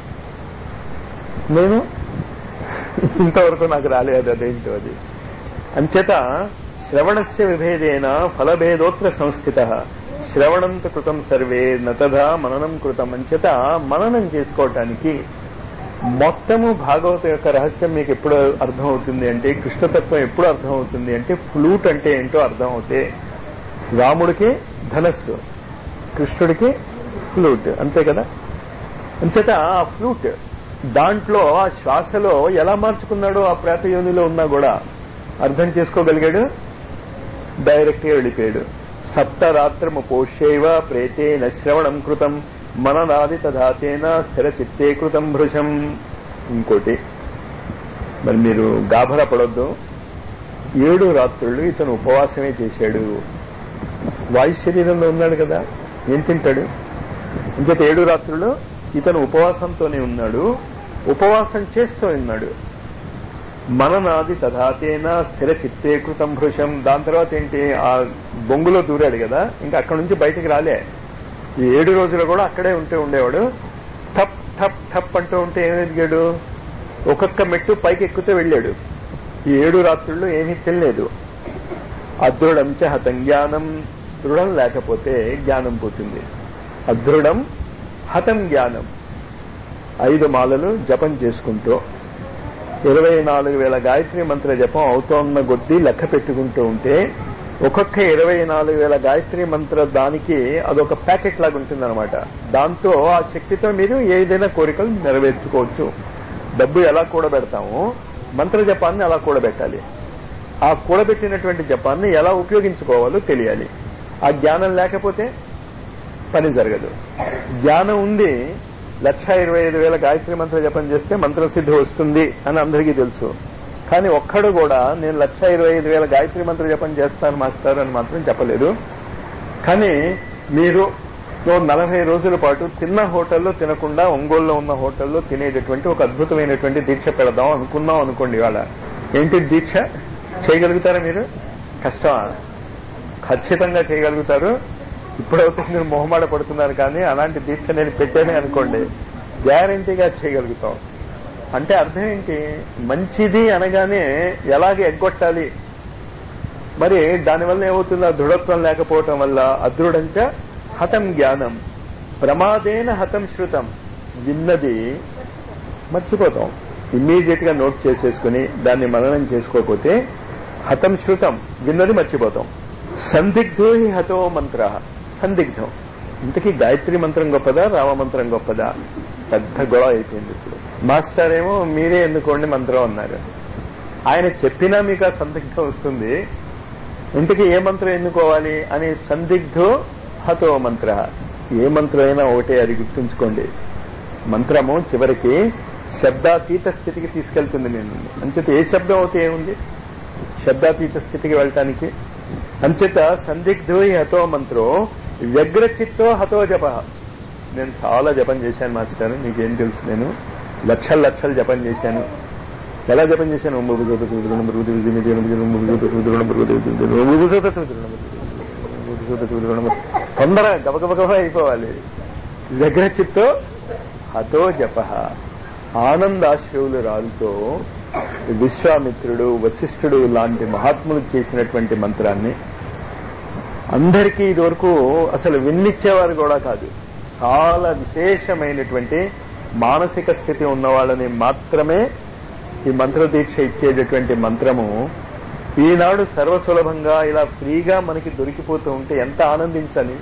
నేను ఇంతవరకు నాకు రాలేదు అదేంటో అది అంచేత శ్రవణస్య విభేదేన ఫలభేదోత్ర సంస్థిత శ్రవణంత కృతం సర్వే నతదా మననం కృతం అంచేత మననం చేసుకోవటానికి మొత్తము భాగవత యొక్క రహస్యం మీకు ఎప్పుడు అర్థం అవుతుంది అంటే కృష్ణతత్వం ఎప్పుడు అర్థం అవుతుంది అంటే ఫ్లూట్ అంటే ఏంటో అర్థం అవుతే రాముడికి ధనస్సు కృష్ణుడికి ఫ్లూట్ అంతే కదా అంచేత ఆ ఫ్లూట్ దాంట్లో ఆ శ్వాసలో ఎలా మార్చుకున్నాడో ఆ ప్రేతయోనిలో ఉన్నా కూడా అర్థం చేసుకోగలిగాడు డైరెక్ట్ గా వెళ్ళిపోయాడు సప్తరాత్రము పోష్యైవ ప్రేతేన శ్రవణం కృతం మననాది తధాతేన స్థిర చిత్తే కృతం భృశం ఇంకోటి మరి మీరు గాభరా పడొద్దు ఏడు రాత్రులు ఇతను ఉపవాసమే చేశాడు వాయు శరీరంలో ఉన్నాడు కదా ఏం తింటాడు ఇంకటి ఏడు రాత్రులు ఇతను ఉపవాసంతోనే ఉన్నాడు ఉపవాసం చేస్తూ ఉన్నాడు మననాది తధాతేన స్థిర చిత్తే కృతం భృశం దాని తర్వాత ఏంటి ఆ బొంగులో దూరాడు కదా ఇంకా అక్కడి నుంచి బయటికి రాలే ఈ ఏడు రోజులు కూడా అక్కడే ఉంటే ఉండేవాడు ఠప్ ఠప్ ఠప్ అంటూ ఉంటే ఏం ఎదిగాడు ఒక్కొక్క మెట్టు పైకి ఎక్కుతూ వెళ్ళాడు ఈ ఏడు రాత్రుల్లో ఏమీ తెలియలేదు అదృఢం చ హతం జ్ఞానం దృఢం లేకపోతే జ్ఞానం పోతుంది అదృఢం హతం జ్ఞానం ఐదు మాలలు జపం చేసుకుంటూ ఇరవై నాలుగు వేల గాయత్రి మంత్ర జపం అవుతోన్న కొద్దీ లెక్క పెట్టుకుంటూ ఉంటే ఒక్కొక్క ఇరవై నాలుగు వేల గాయత్రి మంత్ర దానికి అదొక ప్యాకెట్ లాగా ఉంటుందన్నమాట దాంతో ఆ శక్తితో మీరు ఏదైనా కోరికలు నెరవేర్చుకోవచ్చు డబ్బు ఎలా కూడబెడతామో మంత్ర జపాన్ని అలా కూడబెట్టాలి ఆ కూడబెట్టినటువంటి జపాన్ని ఎలా ఉపయోగించుకోవాలో తెలియాలి ఆ జ్ఞానం లేకపోతే పని జరగదు జ్ఞానం ఉంది లక్ష ఇరవై ఐదు వేల గాయత్రి మంత్ర జపం చేస్తే మంత్రసిద్ధి వస్తుంది అని అందరికీ తెలుసు కానీ ఒక్కడు కూడా నేను లక్ష ఇరవై ఐదు వేల గాయత్రి మంత్ర జపం చేస్తాను మాస్టర్ అని మాత్రం చెప్పలేదు కానీ మీరు ఓ నలభై రోజుల పాటు తిన్న హోటల్లో తినకుండా ఒంగోలులో ఉన్న హోటల్లో తినేటటువంటి ఒక అద్భుతమైనటువంటి దీక్ష పెడదాం అనుకున్నాం అనుకోండి ఇవాళ ఏంటి దీక్ష చేయగలుగుతారా మీరు కష్టమా ఖచ్చితంగా చేయగలుగుతారు ఇప్పుడైతే మీరు మొహమాట పడుతున్నారు కానీ అలాంటి దీక్ష నేను పెట్టానే అనుకోండి గ్యారంటీగా చేయగలుగుతాం అంటే అర్థం ఏంటి మంచిది అనగానే ఎలాగ ఎగ్గొట్టాలి మరి దానివల్ల ఏమవుతుంది ఆ దృఢత్వం లేకపోవటం వల్ల అదృఢంచ హతం జ్ఞానం ప్రమాదేన హతం శృతం విన్నది మర్చిపోతాం ఇమ్మీడియట్ గా నోట్ చేసేసుకుని దాన్ని మననం చేసుకోకపోతే హతం శృతం విన్నది మర్చిపోతాం సందిగ్ధో హి హతో మంత్ర సందిగ్ధం ఇంతకీ గాయత్రి మంత్రం గొప్పదా రామ మంత్రం గొప్పదా పెద్ద గొడవ అయిపోయింది ఇప్పుడు మాస్టర్ ఏమో మీరే ఎన్నుకోండి మంత్రం అన్నారు ఆయన చెప్పినా మీకు ఆ సందిగ్ధం వస్తుంది ఇంతకీ ఏ మంత్రం ఎన్నుకోవాలి అని సందిగ్ధో హతో మంత్ర ఏ మంత్రం అయినా ఒకటే అది గుర్తుంచుకోండి మంత్రము చివరికి శబ్దాతీత స్థితికి తీసుకెళ్తుంది నేను అంచేత ఏ శబ్దం అయితే ఏముంది శబ్దాతీత స్థితికి వెళ్ళటానికి అంచేత సందిగ్ధో హతో మంత్రో వ్యగ్రచిత్తో హతో జప నేను చాలా జపం చేశాను మాస్టర్ మీకేం తెలుసు నేను లక్షల లక్షలు జపం చేశాను ఎలా జపం చేశాను ఒంబుబుజోత చూదురుణ మృదు విధిమిది ఒంబుబుజోత చూదురుణ మృదు ఒంబుబుజోత చూదురుణ ఒంబుబుజోత చూదురుణ తొందర గబగబగబ అయిపోవాలి వ్యగ్రచిత్తో హతో జప ఆనందాశ్రవులు రాలుతో విశ్వామిత్రుడు వశిష్ఠుడు లాంటి మహాత్ములు చేసినటువంటి మంత్రాన్ని అందరికీ ఇదివరకు అసలు విన్నిచ్చేవారు కూడా కాదు చాలా విశేషమైనటువంటి మానసిక స్థితి ఉన్న వాళ్ళని మాత్రమే ఈ మంత్ర దీక్ష ఇచ్చేటటువంటి మంత్రము ఈనాడు సర్వసులభంగా ఇలా ఫ్రీగా మనకి దొరికిపోతూ ఉంటే ఎంత ఆనందించాలి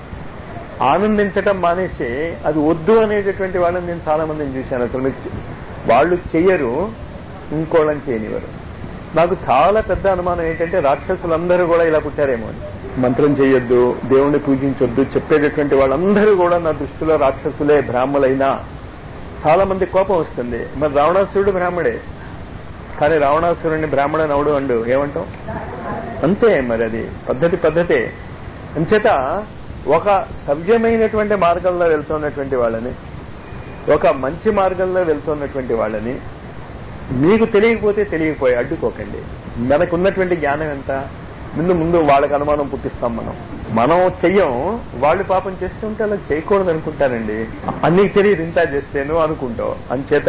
ఆనందించటం మానేసి అది వద్దు అనేటటువంటి వాళ్ళని నేను చాలా మందిని చూశాను అసలు మీరు వాళ్ళు చెయ్యరు ఇంకోళ్ళని చేయనివారు నాకు చాలా పెద్ద అనుమానం ఏంటంటే రాక్షసులందరూ కూడా ఇలా పుట్టారేమో అని మంత్రం చేయొద్దు దేవుణ్ణి పూజించొద్దు చెప్పేటటువంటి వాళ్ళందరూ కూడా నా దృష్టిలో రాక్షసులే బ్రాహ్మలైనా చాలా మంది కోపం వస్తుంది మరి రావణాసురుడు బ్రాహ్మడే కానీ రావణాసురుడిని బ్రాహ్మణని అవడు అండు ఏమంటాం అంతే మరి అది పద్ధతి పద్ధతే అంచేత ఒక సవ్యమైనటువంటి మార్గంలో వెళ్తున్నటువంటి వాళ్ళని ఒక మంచి మార్గంలో వెళ్తున్నటువంటి వాళ్ళని మీకు తెలియకపోతే తెలియకపోయి అడ్డుకోకండి మనకున్నటువంటి జ్ఞానం ఎంత ముందు ముందు వాళ్ళకి అనుమానం పుట్టిస్తాం మనం మనం చెయ్యం వాళ్ళు పాపం చేస్తూ ఉంటే అలా చేయకూడదు అనుకుంటానండి అన్నీ తెలియదు ఇంత చేస్తేను అనుకుంటావు అంచేత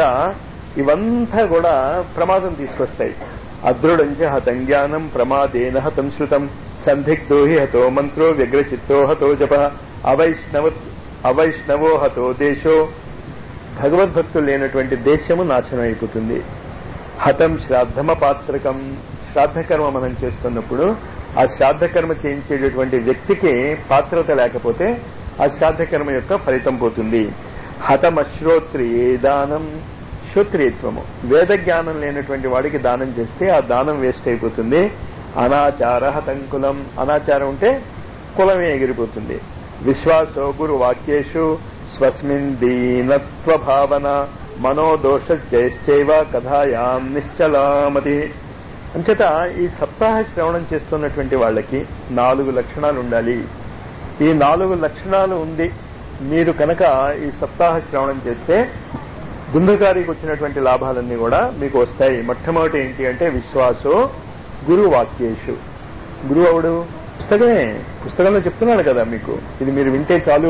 ఇవంతా కూడా ప్రమాదం తీసుకొస్తాయి అదృఢంచ హతం జ్ఞానం ప్రమాదేన హతం శృతం సందిగ్ధో హి హతో మంత్రో వ్యగ్రచిత్తో హతో జప అవైష్ణవ అవైష్ణవో హతో దేశో భగవద్భక్తులు లేనటువంటి దేశము నాశనం అయిపోతుంది హతం శ్రాద్ధమ పాత్రకం శ్రాద్ధకర్మ మనం చేస్తున్నప్పుడు ఆ శ్రాద్ధకర్మ చేయించేటటువంటి వ్యక్తికి పాత్రత లేకపోతే ఆ శ్రాద్ధకర్మ యొక్క ఫలితం పోతుంది హతమశ్రోత్రియే దానం శ్రోత్రియత్వము వేద జ్ఞానం లేనటువంటి వాడికి దానం చేస్తే ఆ దానం వేస్ట్ అయిపోతుంది అనాచార హతంకులం అనాచారం ఉంటే కులమే ఎగిరిపోతుంది విశ్వాసో గురు వాక్యేషు స్వస్మిన్ దీనత్వ భావన మనోదోష జయశ్చైవ కథాయాం నిశ్చలామతి అంచేత ఈ సప్తాహ శ్రవణం చేస్తున్నటువంటి వాళ్ళకి నాలుగు లక్షణాలు ఉండాలి ఈ నాలుగు లక్షణాలు ఉంది మీరు కనుక ఈ సప్తాహ శ్రవణం చేస్తే గుంధకారికి వచ్చినటువంటి లాభాలన్నీ కూడా మీకు వస్తాయి మొట్టమొదటి ఏంటి అంటే విశ్వాసో గురు వాక్యేషు గురువు అవడు పుస్తకమే పుస్తకంలో చెప్తున్నాడు కదా మీకు ఇది మీరు వింటే చాలు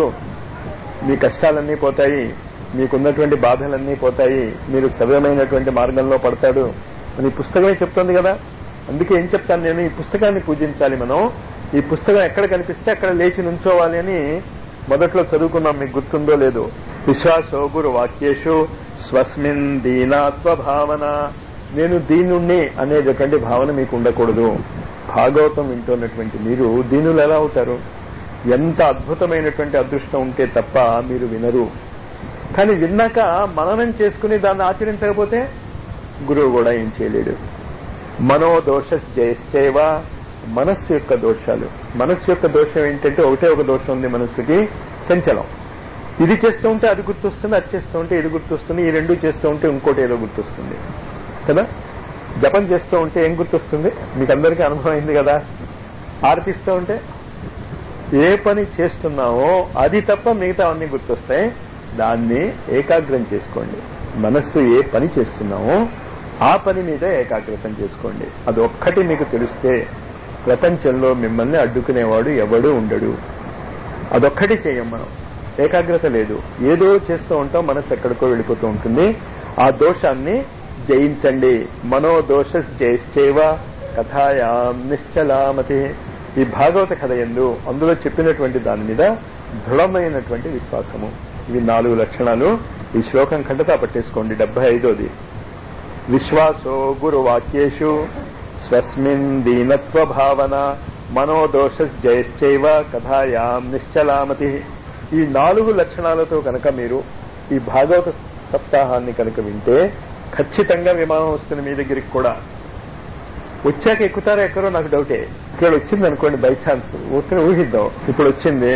మీ కష్టాలన్నీ పోతాయి మీకున్నటువంటి బాధలన్నీ పోతాయి మీరు సవ్యమైనటువంటి మార్గంలో పడతాడు అని ఈ పుస్తకమే చెప్తుంది కదా అందుకే ఏం చెప్తాను నేను ఈ పుస్తకాన్ని పూజించాలి మనం ఈ పుస్తకం ఎక్కడ కనిపిస్తే అక్కడ లేచి నుంచోవాలి అని మొదట్లో చదువుకున్నాం మీకు గుర్తుందో లేదో విశ్వాసో గురు వాక్యేషు స్వస్మిన్ దీనాత్వ భావన నేను దీనుణ్ణి అనేటటువంటి భావన మీకు ఉండకూడదు భాగవతం వింటున్నటువంటి మీరు దీనులు ఎలా అవుతారు ఎంత అద్భుతమైనటువంటి అదృష్టం ఉంటే తప్ప మీరు వినరు కానీ విన్నాక మననం చేసుకుని దాన్ని ఆచరించకపోతే గురువు కూడా ఏం చేయలేడు మనోదోష జయశ్చైవ మనస్సు యొక్క దోషాలు మనస్సు యొక్క దోషం ఏంటంటే ఒకటే ఒక దోషం ఉంది మనస్సుకి చంచలం ఇది చేస్తూ ఉంటే అది గుర్తొస్తుంది అది చేస్తూ ఉంటే ఇది గుర్తొస్తుంది ఈ రెండు చేస్తూ ఉంటే ఇంకోటి ఏదో గుర్తొస్తుంది కదా జపం చేస్తూ ఉంటే ఏం గుర్తొస్తుంది మీకు అందరికీ అనుభవం అయింది కదా ఆర్పిస్తూ ఉంటే ఏ పని చేస్తున్నామో అది తప్ప మిగతా అన్ని గుర్తొస్తాయి దాన్ని ఏకాగ్రం చేసుకోండి మనస్సు ఏ పని చేస్తున్నామో ఆ పని మీద ఏకాగ్రతం చేసుకోండి అది ఒక్కటి మీకు తెలిస్తే ప్రపంచంలో మిమ్మల్ని అడ్డుకునేవాడు ఎవడు ఉండడు అదొక్కటి చేయం మనం ఏకాగ్రత లేదు ఏదో చేస్తూ ఉంటాం మనసు ఎక్కడికో వెళ్ళిపోతూ ఉంటుంది ఆ దోషాన్ని జయించండి మనోదోష జయిశ్చేవ కథాయాం నిశ్చలామతి ఈ భాగవత కథ ఎందు అందులో చెప్పినటువంటి దాని మీద దృఢమైనటువంటి విశ్వాసము ఇవి నాలుగు లక్షణాలు ఈ శ్లోకం ఖండతా పట్టేసుకోండి డెబ్బై ఐదోది విశ్వాసో గురువాక్యేషు స్వస్మిన్ దీనత్వ భావన మనోదోష జయశ్చైవ కథాయాం నిశ్చలామతి ఈ నాలుగు లక్షణాలతో కనుక మీరు ఈ భాగవత సప్తాహాన్ని కనుక వింటే ఖచ్చితంగా విమానం వస్తుంది మీ దగ్గరికి కూడా వచ్చాక ఎక్కుతారో ఎక్కరో నాకు డౌటే ఇక్కడ వచ్చింది అనుకోండి బై ఛాన్స్ ఊరికే ఊహిద్దాం ఇప్పుడు వచ్చింది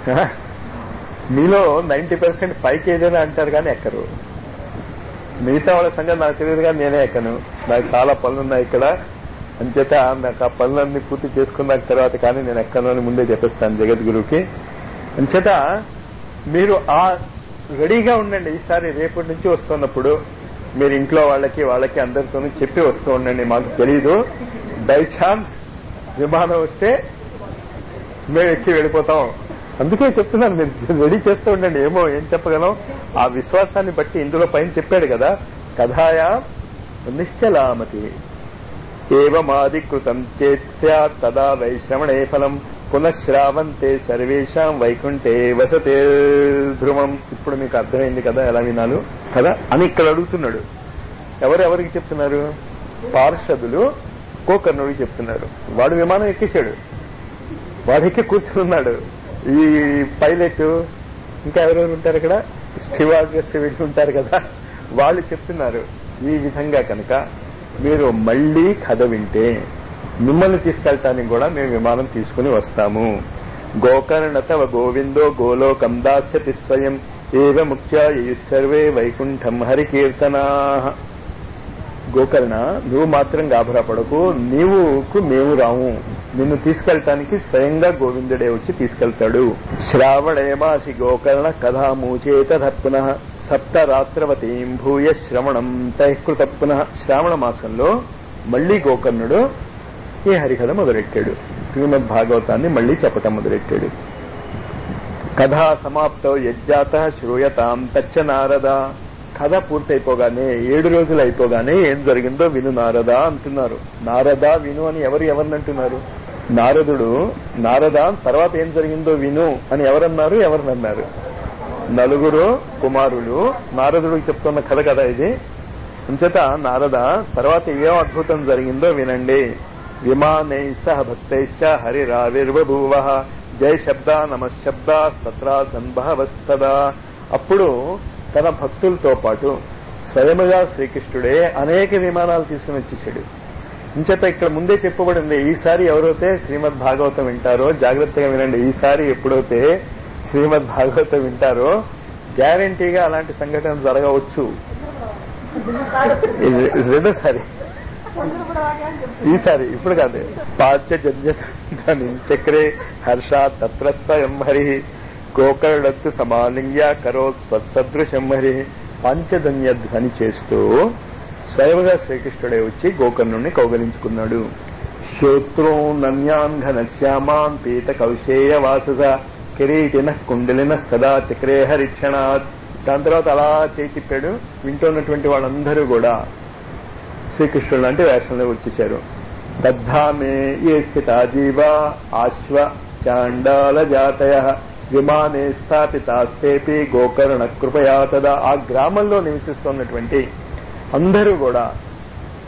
మీలో నైన్టీ పర్సెంట్ పైకి ఏదైనా అంటారు కానీ ఎక్కరు మిగతా వాళ్ళ సంగతి నాకు తెలియదు కానీ నేనే ఎక్కను నాకు చాలా పనులు ఉన్నాయి ఇక్కడ అంచేత నాకు ఆ పనులన్నీ పూర్తి చేసుకున్న తర్వాత కానీ నేను ఎక్కను అని ముందే చెప్పేస్తాను జగద్గురుకి అంచేత మీరు ఆ రెడీగా ఉండండి ఈసారి రేపటి నుంచి వస్తున్నప్పుడు మీరు ఇంట్లో వాళ్ళకి వాళ్ళకి అందరితోనూ చెప్పి వస్తూ ఉండండి మాకు తెలీదు బై ఛాన్స్ విమానం వస్తే మేము ఎక్కి వెళ్ళిపోతాం అందుకే చెప్తున్నాను మీరు రెడీ చేస్తూ ఉండండి ఏమో ఏం చెప్పగలం ఆ విశ్వాసాన్ని బట్టి ఇందులో పైన చెప్పాడు కదా కథాయా నిశ్చలామతి ఏమాధికృతం చేత్ సత్ తదా వైశ్రవణే ఫలం పునఃశ్రావంతే సర్వేషాం వైకుంఠే వసతే ధ్రువం ఇప్పుడు మీకు అర్థమైంది కదా ఎలా వినాలు కదా అని ఇక్కడ అడుగుతున్నాడు ఎవరు ఎవరికి చెప్తున్నారు పార్షదులు కోకర్ణుడికి చెప్తున్నారు వాడు విమానం ఎక్కేశాడు వాడు ఎక్కి కూర్చున్నాడు ఈ పైలట్ ఇంకా ఎవరెవరు ఉంటారు ఇక్కడ స్టివార్డెస్ వీళ్ళు ఉంటారు కదా వాళ్ళు చెప్తున్నారు ఈ విధంగా కనుక మీరు మళ్లీ కథ వింటే మిమ్మల్ని తీసుకెళ్ళటానికి కూడా మేము విమానం తీసుకుని వస్తాము గోకర్ణతవ గోవిందో గోలోకం దాస్యతి స్వయం ఏవ ముఖ్య సర్వే వైకుంఠం హరికీర్తనా గోకర్ణ నువ్వు మాత్రం గాభరా పడకు నీవుకు మేము రాము నిన్ను తీసుకెళ్ళటానికి స్వయంగా గోవిందుడే వచ్చి తీసుకెళ్తాడు శ్రావణేమాసి గోకర్ణ కథామూచేత పునః సప్తరాత్రవతీం భూయ శ్రవణం తైకృత పునః శ్రావణ మాసంలో మళ్లీ గోకర్ణుడు ఈ హరికథ మొదలెట్టాడు శ్రీమద్ భాగవతాన్ని మళ్లీ చెప్పటం మొదలెట్టాడు కథా సమాప్తో యజ్జాత శ్రూయతాం తచ్చ నారద కథ పూర్తయిపోగానే ఏడు రోజులు అయిపోగానే ఏం జరిగిందో విను నారద అంటున్నారు నారద విను అని ఎవరు ఎవరిని అంటున్నారు నారదుడు నారద తర్వాత ఏం జరిగిందో విను అని ఎవరన్నారు ఎవరినన్నారు నలుగురు కుమారులు నారదుడికి చెప్తున్న కథ కదా ఇది అంచేత నారద తర్వాత ఏం అద్భుతం జరిగిందో వినండి విమానై సహ భక్తైశ్చ హరిరావిర్వభూవ జయ శబ్ద నమశబ్ద సత్రా సంభవస్తదా అప్పుడు తన భక్తులతో పాటు స్వయముగా శ్రీకృష్ణుడే అనేక విమానాలు తీసుకుని వచ్చేసాడు ఇంచేత ఇక్కడ ముందే చెప్పబడింది ఈసారి ఎవరైతే శ్రీమద్ భాగవతం వింటారో జాగ్రత్తగా వినండి ఈసారి ఎప్పుడైతే శ్రీమద్ భాగవతం వింటారో గ్యారంటీగా అలాంటి సంఘటన జరగవచ్చు ఇది రెండోసారి ఈసారి ఇప్పుడు కాదు పాచ్య జన్యని చక్రే హర్ష తత్ర స్వయం హరి గోకర్ణత్తు సమాలింగ్య కరోత్ స్వత్సదృశం హరి పంచధన్య ధ్వని చేస్తూ స్వయంగా శ్రీకృష్ణుడే వచ్చి గోకర్ణుణ్ణి కౌగలించుకున్నాడు శ్రోత్రో నన్యాన్ ఘనశ్యామాన్ పీత కౌశేయ వాసస కిరీటిన కుండలిన సదా చక్రే హరిక్షణాత్ దాని తర్వాత అలా చేయి తిప్పాడు వింటున్నటువంటి వాళ్ళందరూ కూడా శ్రీకృష్ణుడు లాంటి వేషంలో వచ్చేశారు దద్ధామే ఏ స్థిత జీవ ఆశ్వ చాండాల జాతయ విమానే స్థాపితాస్తేపి గోకర్ణ కృపయా తదా ఆ గ్రామంలో నివసిస్తున్నటువంటి అందరూ కూడా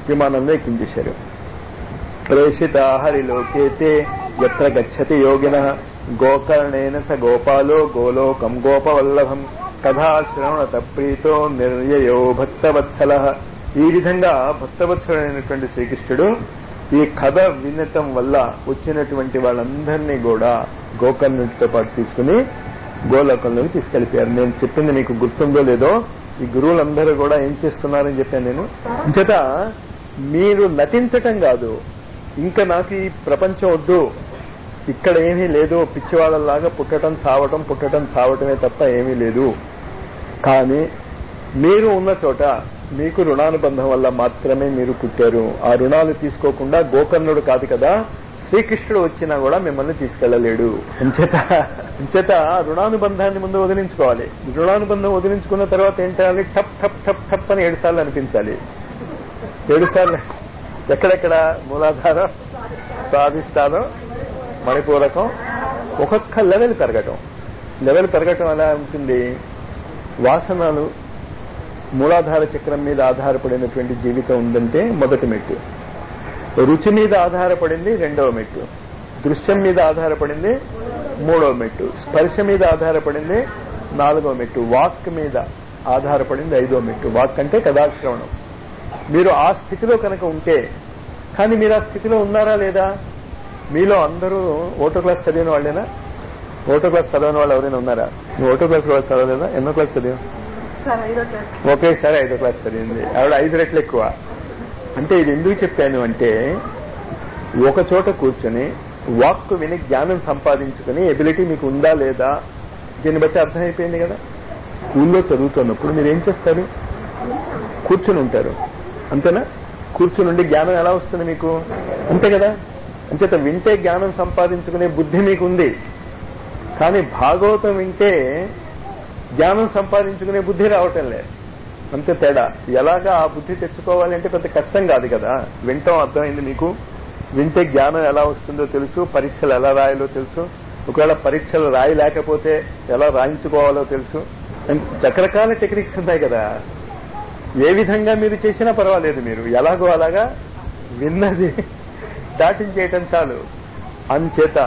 విమానంలో ఎక్కించేశారు ప్రేషిత హరిలోకేతే ఎత్ర గచ్చతి యోగిన గోకర్ణేన స గోపాలో గోలోకం గోపవల్లభం కథాశ్రవణత ప్రీతో నిర్యయో భక్తవత్సల ఈ విధంగా భక్తవత్సలైనటువంటి శ్రీకృష్ణుడు ఈ కథ వినటం వల్ల వచ్చినటువంటి వాళ్ళందరినీ కూడా గోకర్ణుడితో పాటు తీసుకుని గోలోకంలోకి తీసుకెళ్లిపోయారు నేను చెప్పింది మీకు గుర్తుందో లేదో ఈ గురువులందరూ కూడా ఏం చేస్తున్నారని చెప్పాను నేను చేత మీరు నటించటం కాదు ఇంకా నాకు ఈ ప్రపంచం వద్దు ఇక్కడ ఏమీ లేదు పిచ్చివాళ్ళలాగా పుట్టడం చావటం పుట్టడం చావటమే తప్ప ఏమీ లేదు కానీ మీరు ఉన్న చోట మీకు రుణానుబంధం వల్ల మాత్రమే మీరు పుట్టారు ఆ రుణాలు తీసుకోకుండా గోకర్ణుడు కాదు కదా శ్రీకృష్ణుడు వచ్చినా కూడా మిమ్మల్ని తీసుకెళ్లలేడు అంచేత అంచేత రుణానుబంధాన్ని ముందు వదిలించుకోవాలి రుణానుబంధం వదిలించుకున్న తర్వాత ఏం చేయాలి టప్ టప్ టప్ టప్ అని ఏడు సార్లు అనిపించాలి ఏడు సార్లు ఎక్కడెక్కడ మూలాధారం స్వాధిష్టానం మణిపూరకం ఒక్కొక్క లెవెల్ పెరగటం లెవెల్ పెరగటం ఎలా ఉంటుంది వాసనలు మూలాధార చక్రం మీద ఆధారపడినటువంటి జీవితం ఉందంటే మొదటి మెట్టు రుచి మీద ఆధారపడింది రెండవ మెట్టు దృశ్యం మీద ఆధారపడింది మూడవ మెట్టు స్పర్శ మీద ఆధారపడింది నాలుగవ మెట్టు వాక్ మీద ఆధారపడింది ఐదవ మెట్టు వాక్ అంటే కథాశ్రవణం మీరు ఆ స్థితిలో కనుక ఉంటే కానీ మీరు ఆ స్థితిలో ఉన్నారా లేదా మీలో అందరూ ఓటో క్లాస్ చదివిన వాళ్ళేనా ఓటో క్లాస్ చదివిన వాళ్ళు ఎవరైనా ఉన్నారా నువ్వు ఓటో క్లాస్ కూడా చదవలేదా ఎన్నో క్లాస్ చదివా సార్ ఐదో క్లాస్ ఒకేసారి ఐదో క్లాస్ చదివింది ఆవిడ ఐదు రెట్లు ఎక్కువ అంటే ఇది ఎందుకు చెప్పాను అంటే ఒక చోట కూర్చొని వాక్ విని జ్ఞానం సంపాదించుకుని ఎబిలిటీ మీకు ఉందా లేదా దీన్ని బట్టి అర్థమైపోయింది కదా స్కూల్లో చదువుతున్నప్పుడు మీరు ఏం చేస్తారు కూర్చుని ఉంటారు అంతేనా కూర్చుని ఉండి జ్ఞానం ఎలా వస్తుంది మీకు అంతే కదా అంచేత వింటే జ్ఞానం సంపాదించుకునే బుద్ధి మీకు ఉంది కానీ భాగవతం వింటే జ్ఞానం సంపాదించుకునే బుద్ధి రావటం లే అంతే తేడా ఎలాగా ఆ బుద్ధి తెచ్చుకోవాలి అంటే పెద్ద కష్టం కాదు కదా వింటాం అర్థమైంది మీకు వింటే జ్ఞానం ఎలా వస్తుందో తెలుసు పరీక్షలు ఎలా రాయాలో తెలుసు ఒకవేళ పరీక్షలు రాయలేకపోతే ఎలా రాయించుకోవాలో తెలుసు రకరకాల టెక్నిక్స్ ఉన్నాయి కదా ఏ విధంగా మీరు చేసినా పర్వాలేదు మీరు ఎలాగో అలాగా విన్నది దాటించేయటం చాలు అంచేత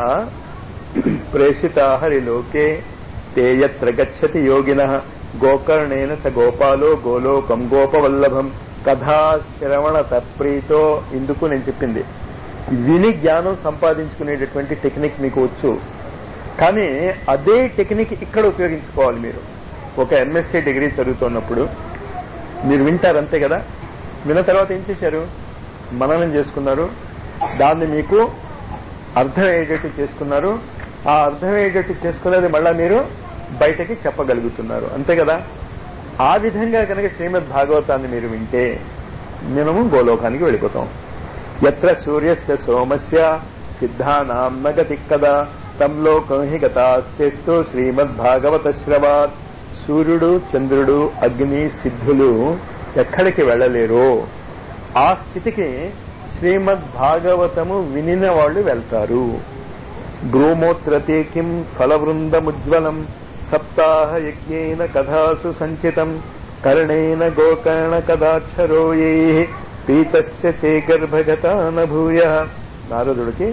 ప్రేషిత హరిలోకే తే యత్ర గచ్చతి యోగిన గోకర్ణేన స గోపాలో గోలోకం గోపవల్లభం కథా శ్రవణ తప్రీతో ఇందుకు నేను చెప్పింది విని జ్ఞానం సంపాదించుకునేటటువంటి టెక్నిక్ మీకు వచ్చు కానీ అదే టెక్నిక్ ఇక్కడ ఉపయోగించుకోవాలి మీరు ఒక ఎంఎస్సీ డిగ్రీ చదువుతున్నప్పుడు మీరు వింటారు అంతే కదా విన్న తర్వాత ఏం చేశారు మననం చేసుకున్నారు దాన్ని మీకు అర్థమయ్యేటట్టు చేసుకున్నారు ఆ అర్థమయ్యేటట్టు చేసుకున్నది మళ్ళా మీరు బయటకి చెప్పగలుగుతున్నారు అంతే కదా ఆ విధంగా కనుక శ్రీమద్ భాగవతాన్ని మీరు వింటే మనము గోలోకానికి వెళ్ళిపోతాం ఎత్ర సూర్యస్య సోమస్య సిద్ధానాం నగతి కదా తం లోకం హి గతాస్తేస్తూ శ్రీమద్ భాగవత శ్రవాత్ సూర్యుడు చంద్రుడు అగ్ని సిద్ధులు ఎక్కడికి వెళ్ళలేరో ఆ స్థితికి శ్రీమద్ భాగవతము వినిన వాళ్ళు వెళ్తారు భ్రూమోత్రతే కిం ఫలవృందముజ్వలం సప్తాహ యజ్ఞేన కథాసు సంచితం కర్ణేన గోకర్ణ కదాక్షరో ఏ పీతశ్చ చేగర్భగతాన భూయ నారదుడికి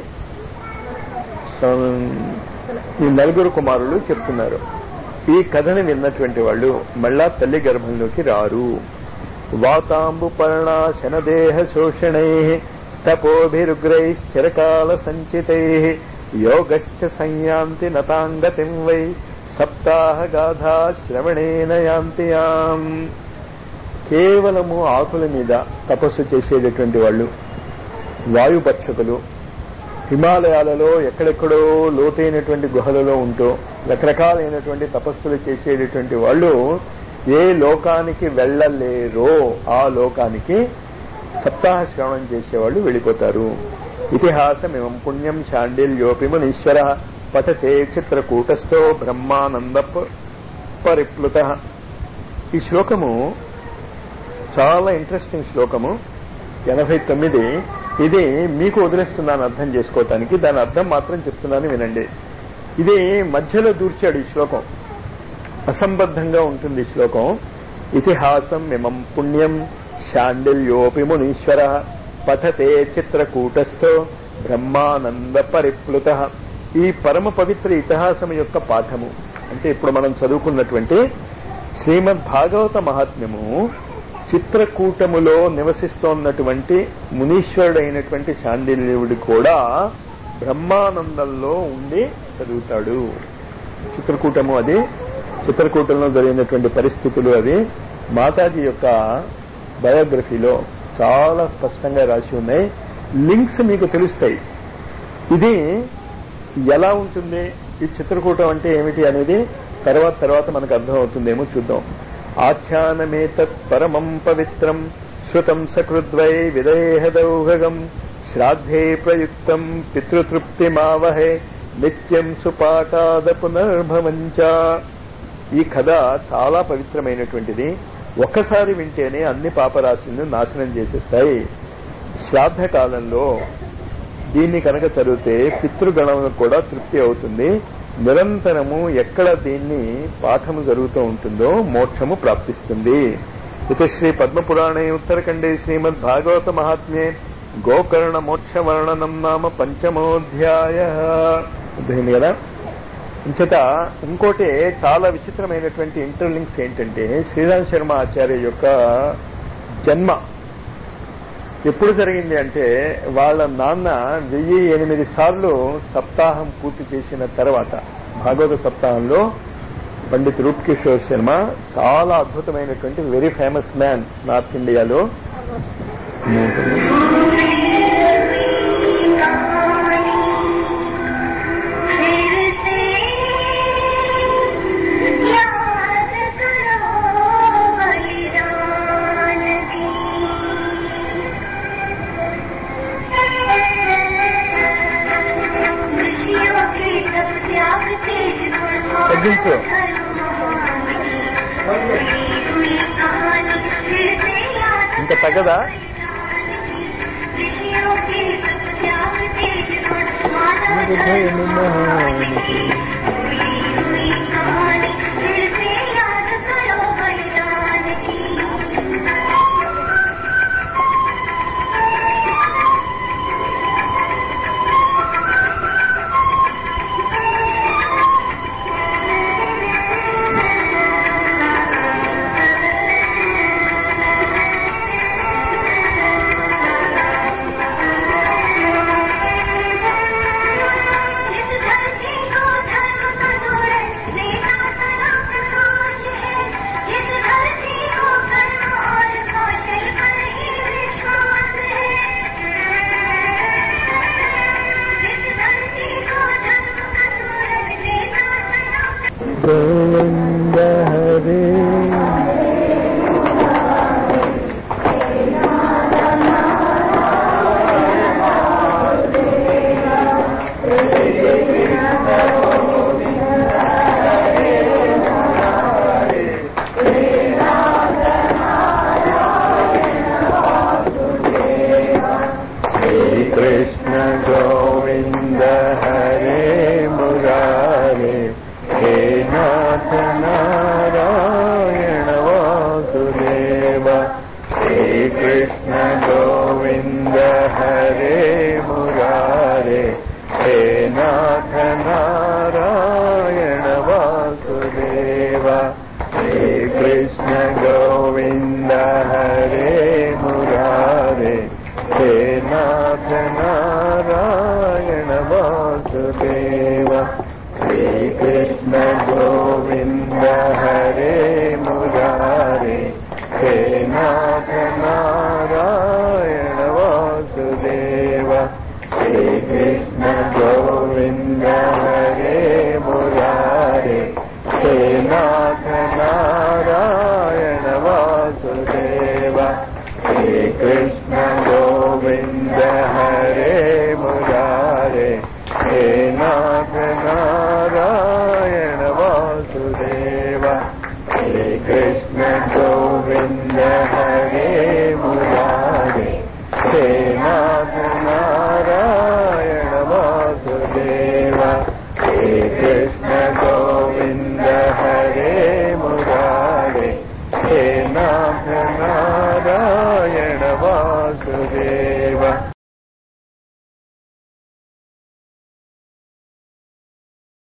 ఈ నలుగురు కుమారులు చెప్తున్నారు ఈ కథని విన్నటువంటి వాళ్ళు మళ్ళా తల్లి గర్భంలోకి రారు వాతాంబు పర్ణాశనదేహ శోషణై స్తపోభిరుగ్రైశ్చరకాల సంచితై యోగశ్చ సంయాంతి నతాంగతిం వై సప్తాహ గాథా శ్రవణేన యాంతియాం కేవలము ఆకుల మీద తపస్సు చేసేటటువంటి వాళ్ళు వాయుపక్షకులు హిమాలయాలలో ఎక్కడెక్కడో లోతైనటువంటి గుహలలో ఉంటూ రకరకాలైనటువంటి తపస్సులు చేసేటటువంటి వాళ్ళు ఏ లోకానికి వెళ్ళలేరో ఆ లోకానికి సప్తాహ శ్రవణం చేసేవాళ్ళు వెళ్ళిపోతారు ఇతిహాసమిమం పుణ్యం శాండిల్యోపి మునీశ్వర పఠసే చిత్రకూటస్థో బ్రహ్మానంద పరిప్లుత ఈ శ్లోకము చాలా ఇంట్రెస్టింగ్ శ్లోకము ఎనభై తొమ్మిది ఇది మీకు వదిలేస్తున్నాను అర్థం చేసుకోవటానికి దాని అర్థం మాత్రం చెప్తున్నాను వినండి ఇది మధ్యలో దూర్చాడు ఈ శ్లోకం అసంబద్ధంగా ఉంటుంది ఈ శ్లోకం ఇతిహాసం మిమం పుణ్యం శాండిల్యోపి మునీశ్వర పఠతే చిత్రకూటస్థో బ్రహ్మానంద పరిప్లుత ఈ పరమ పవిత్ర ఇతిహాసం యొక్క పాఠము అంటే ఇప్పుడు మనం చదువుకున్నటువంటి శ్రీమద్ భాగవత మహాత్మ్యము చిత్రకూటములో నివసిస్తోన్నటువంటి మునీశ్వరుడైనటువంటి శాండిల్యుడు కూడా బ్రహ్మానందంలో ఉండి చదువుతాడు చిత్రకూటము అది చిత్రకూటంలో జరిగినటువంటి పరిస్థితులు అవి మాతాజీ యొక్క బయోగ్రఫీలో చాలా స్పష్టంగా రాసి ఉన్నాయి లింక్స్ మీకు తెలుస్తాయి ఇది ఎలా ఉంటుంది ఈ చిత్రకూటం అంటే ఏమిటి అనేది తర్వాత తర్వాత మనకు అర్థమవుతుందేమో చూద్దాం ఆఖ్యానమేతత్ పరమం పవిత్రం శృతం సకృద్వై విదేహదౌహగం శ్రాద్ధే ప్రయుక్తం పితృతృప్తిమావహే నిత్యం సుపాఠాద పునర్భవంచ ఈ కథ చాలా పవిత్రమైనటువంటిది ఒక్కసారి వింటేనే అన్ని పాపరాశులను నాశనం చేసేస్తాయి శ్రాద్ధ కాలంలో దీన్ని కనుక చదివితే పితృగణములకు కూడా తృప్తి అవుతుంది నిరంతరము ఎక్కడ దీన్ని పాఠము జరుగుతూ ఉంటుందో మోక్షము ప్రాప్తిస్తుంది ఇది శ్రీ పద్మపురాణే ఉత్తరఖండే శ్రీమద్ భాగవత మహాత్మ్యే గోకర్ణ మోక్ష వర్ణనం నామ పంచమోధ్యాయ అర్థమైంది కదా ఇంచేత ఇంకోటి చాలా విచిత్రమైనటువంటి ఇంటర్లింక్స్ ఏంటంటే శ్రీరామ్ శర్మ ఆచార్య యొక్క జన్మ ఎప్పుడు జరిగింది అంటే వాళ్ళ నాన్న వెయ్యి ఎనిమిది సార్లు సప్తాహం పూర్తి చేసిన తర్వాత భాగవత సప్తాహంలో పండిత్ రూప్ కిషోర్ శర్మ చాలా అద్భుతమైనటువంటి వెరీ ఫేమస్ మ్యాన్ నార్త్ ఇండియాలో తగ్గించు ఇంకా తగ్గదా గోవింద హరే శ్రీకృష్ణ గోవింద హరే మురారే హే నాథ నారాయణ వాసుదేవ శ్రీకృష్ణ గోవింద హరే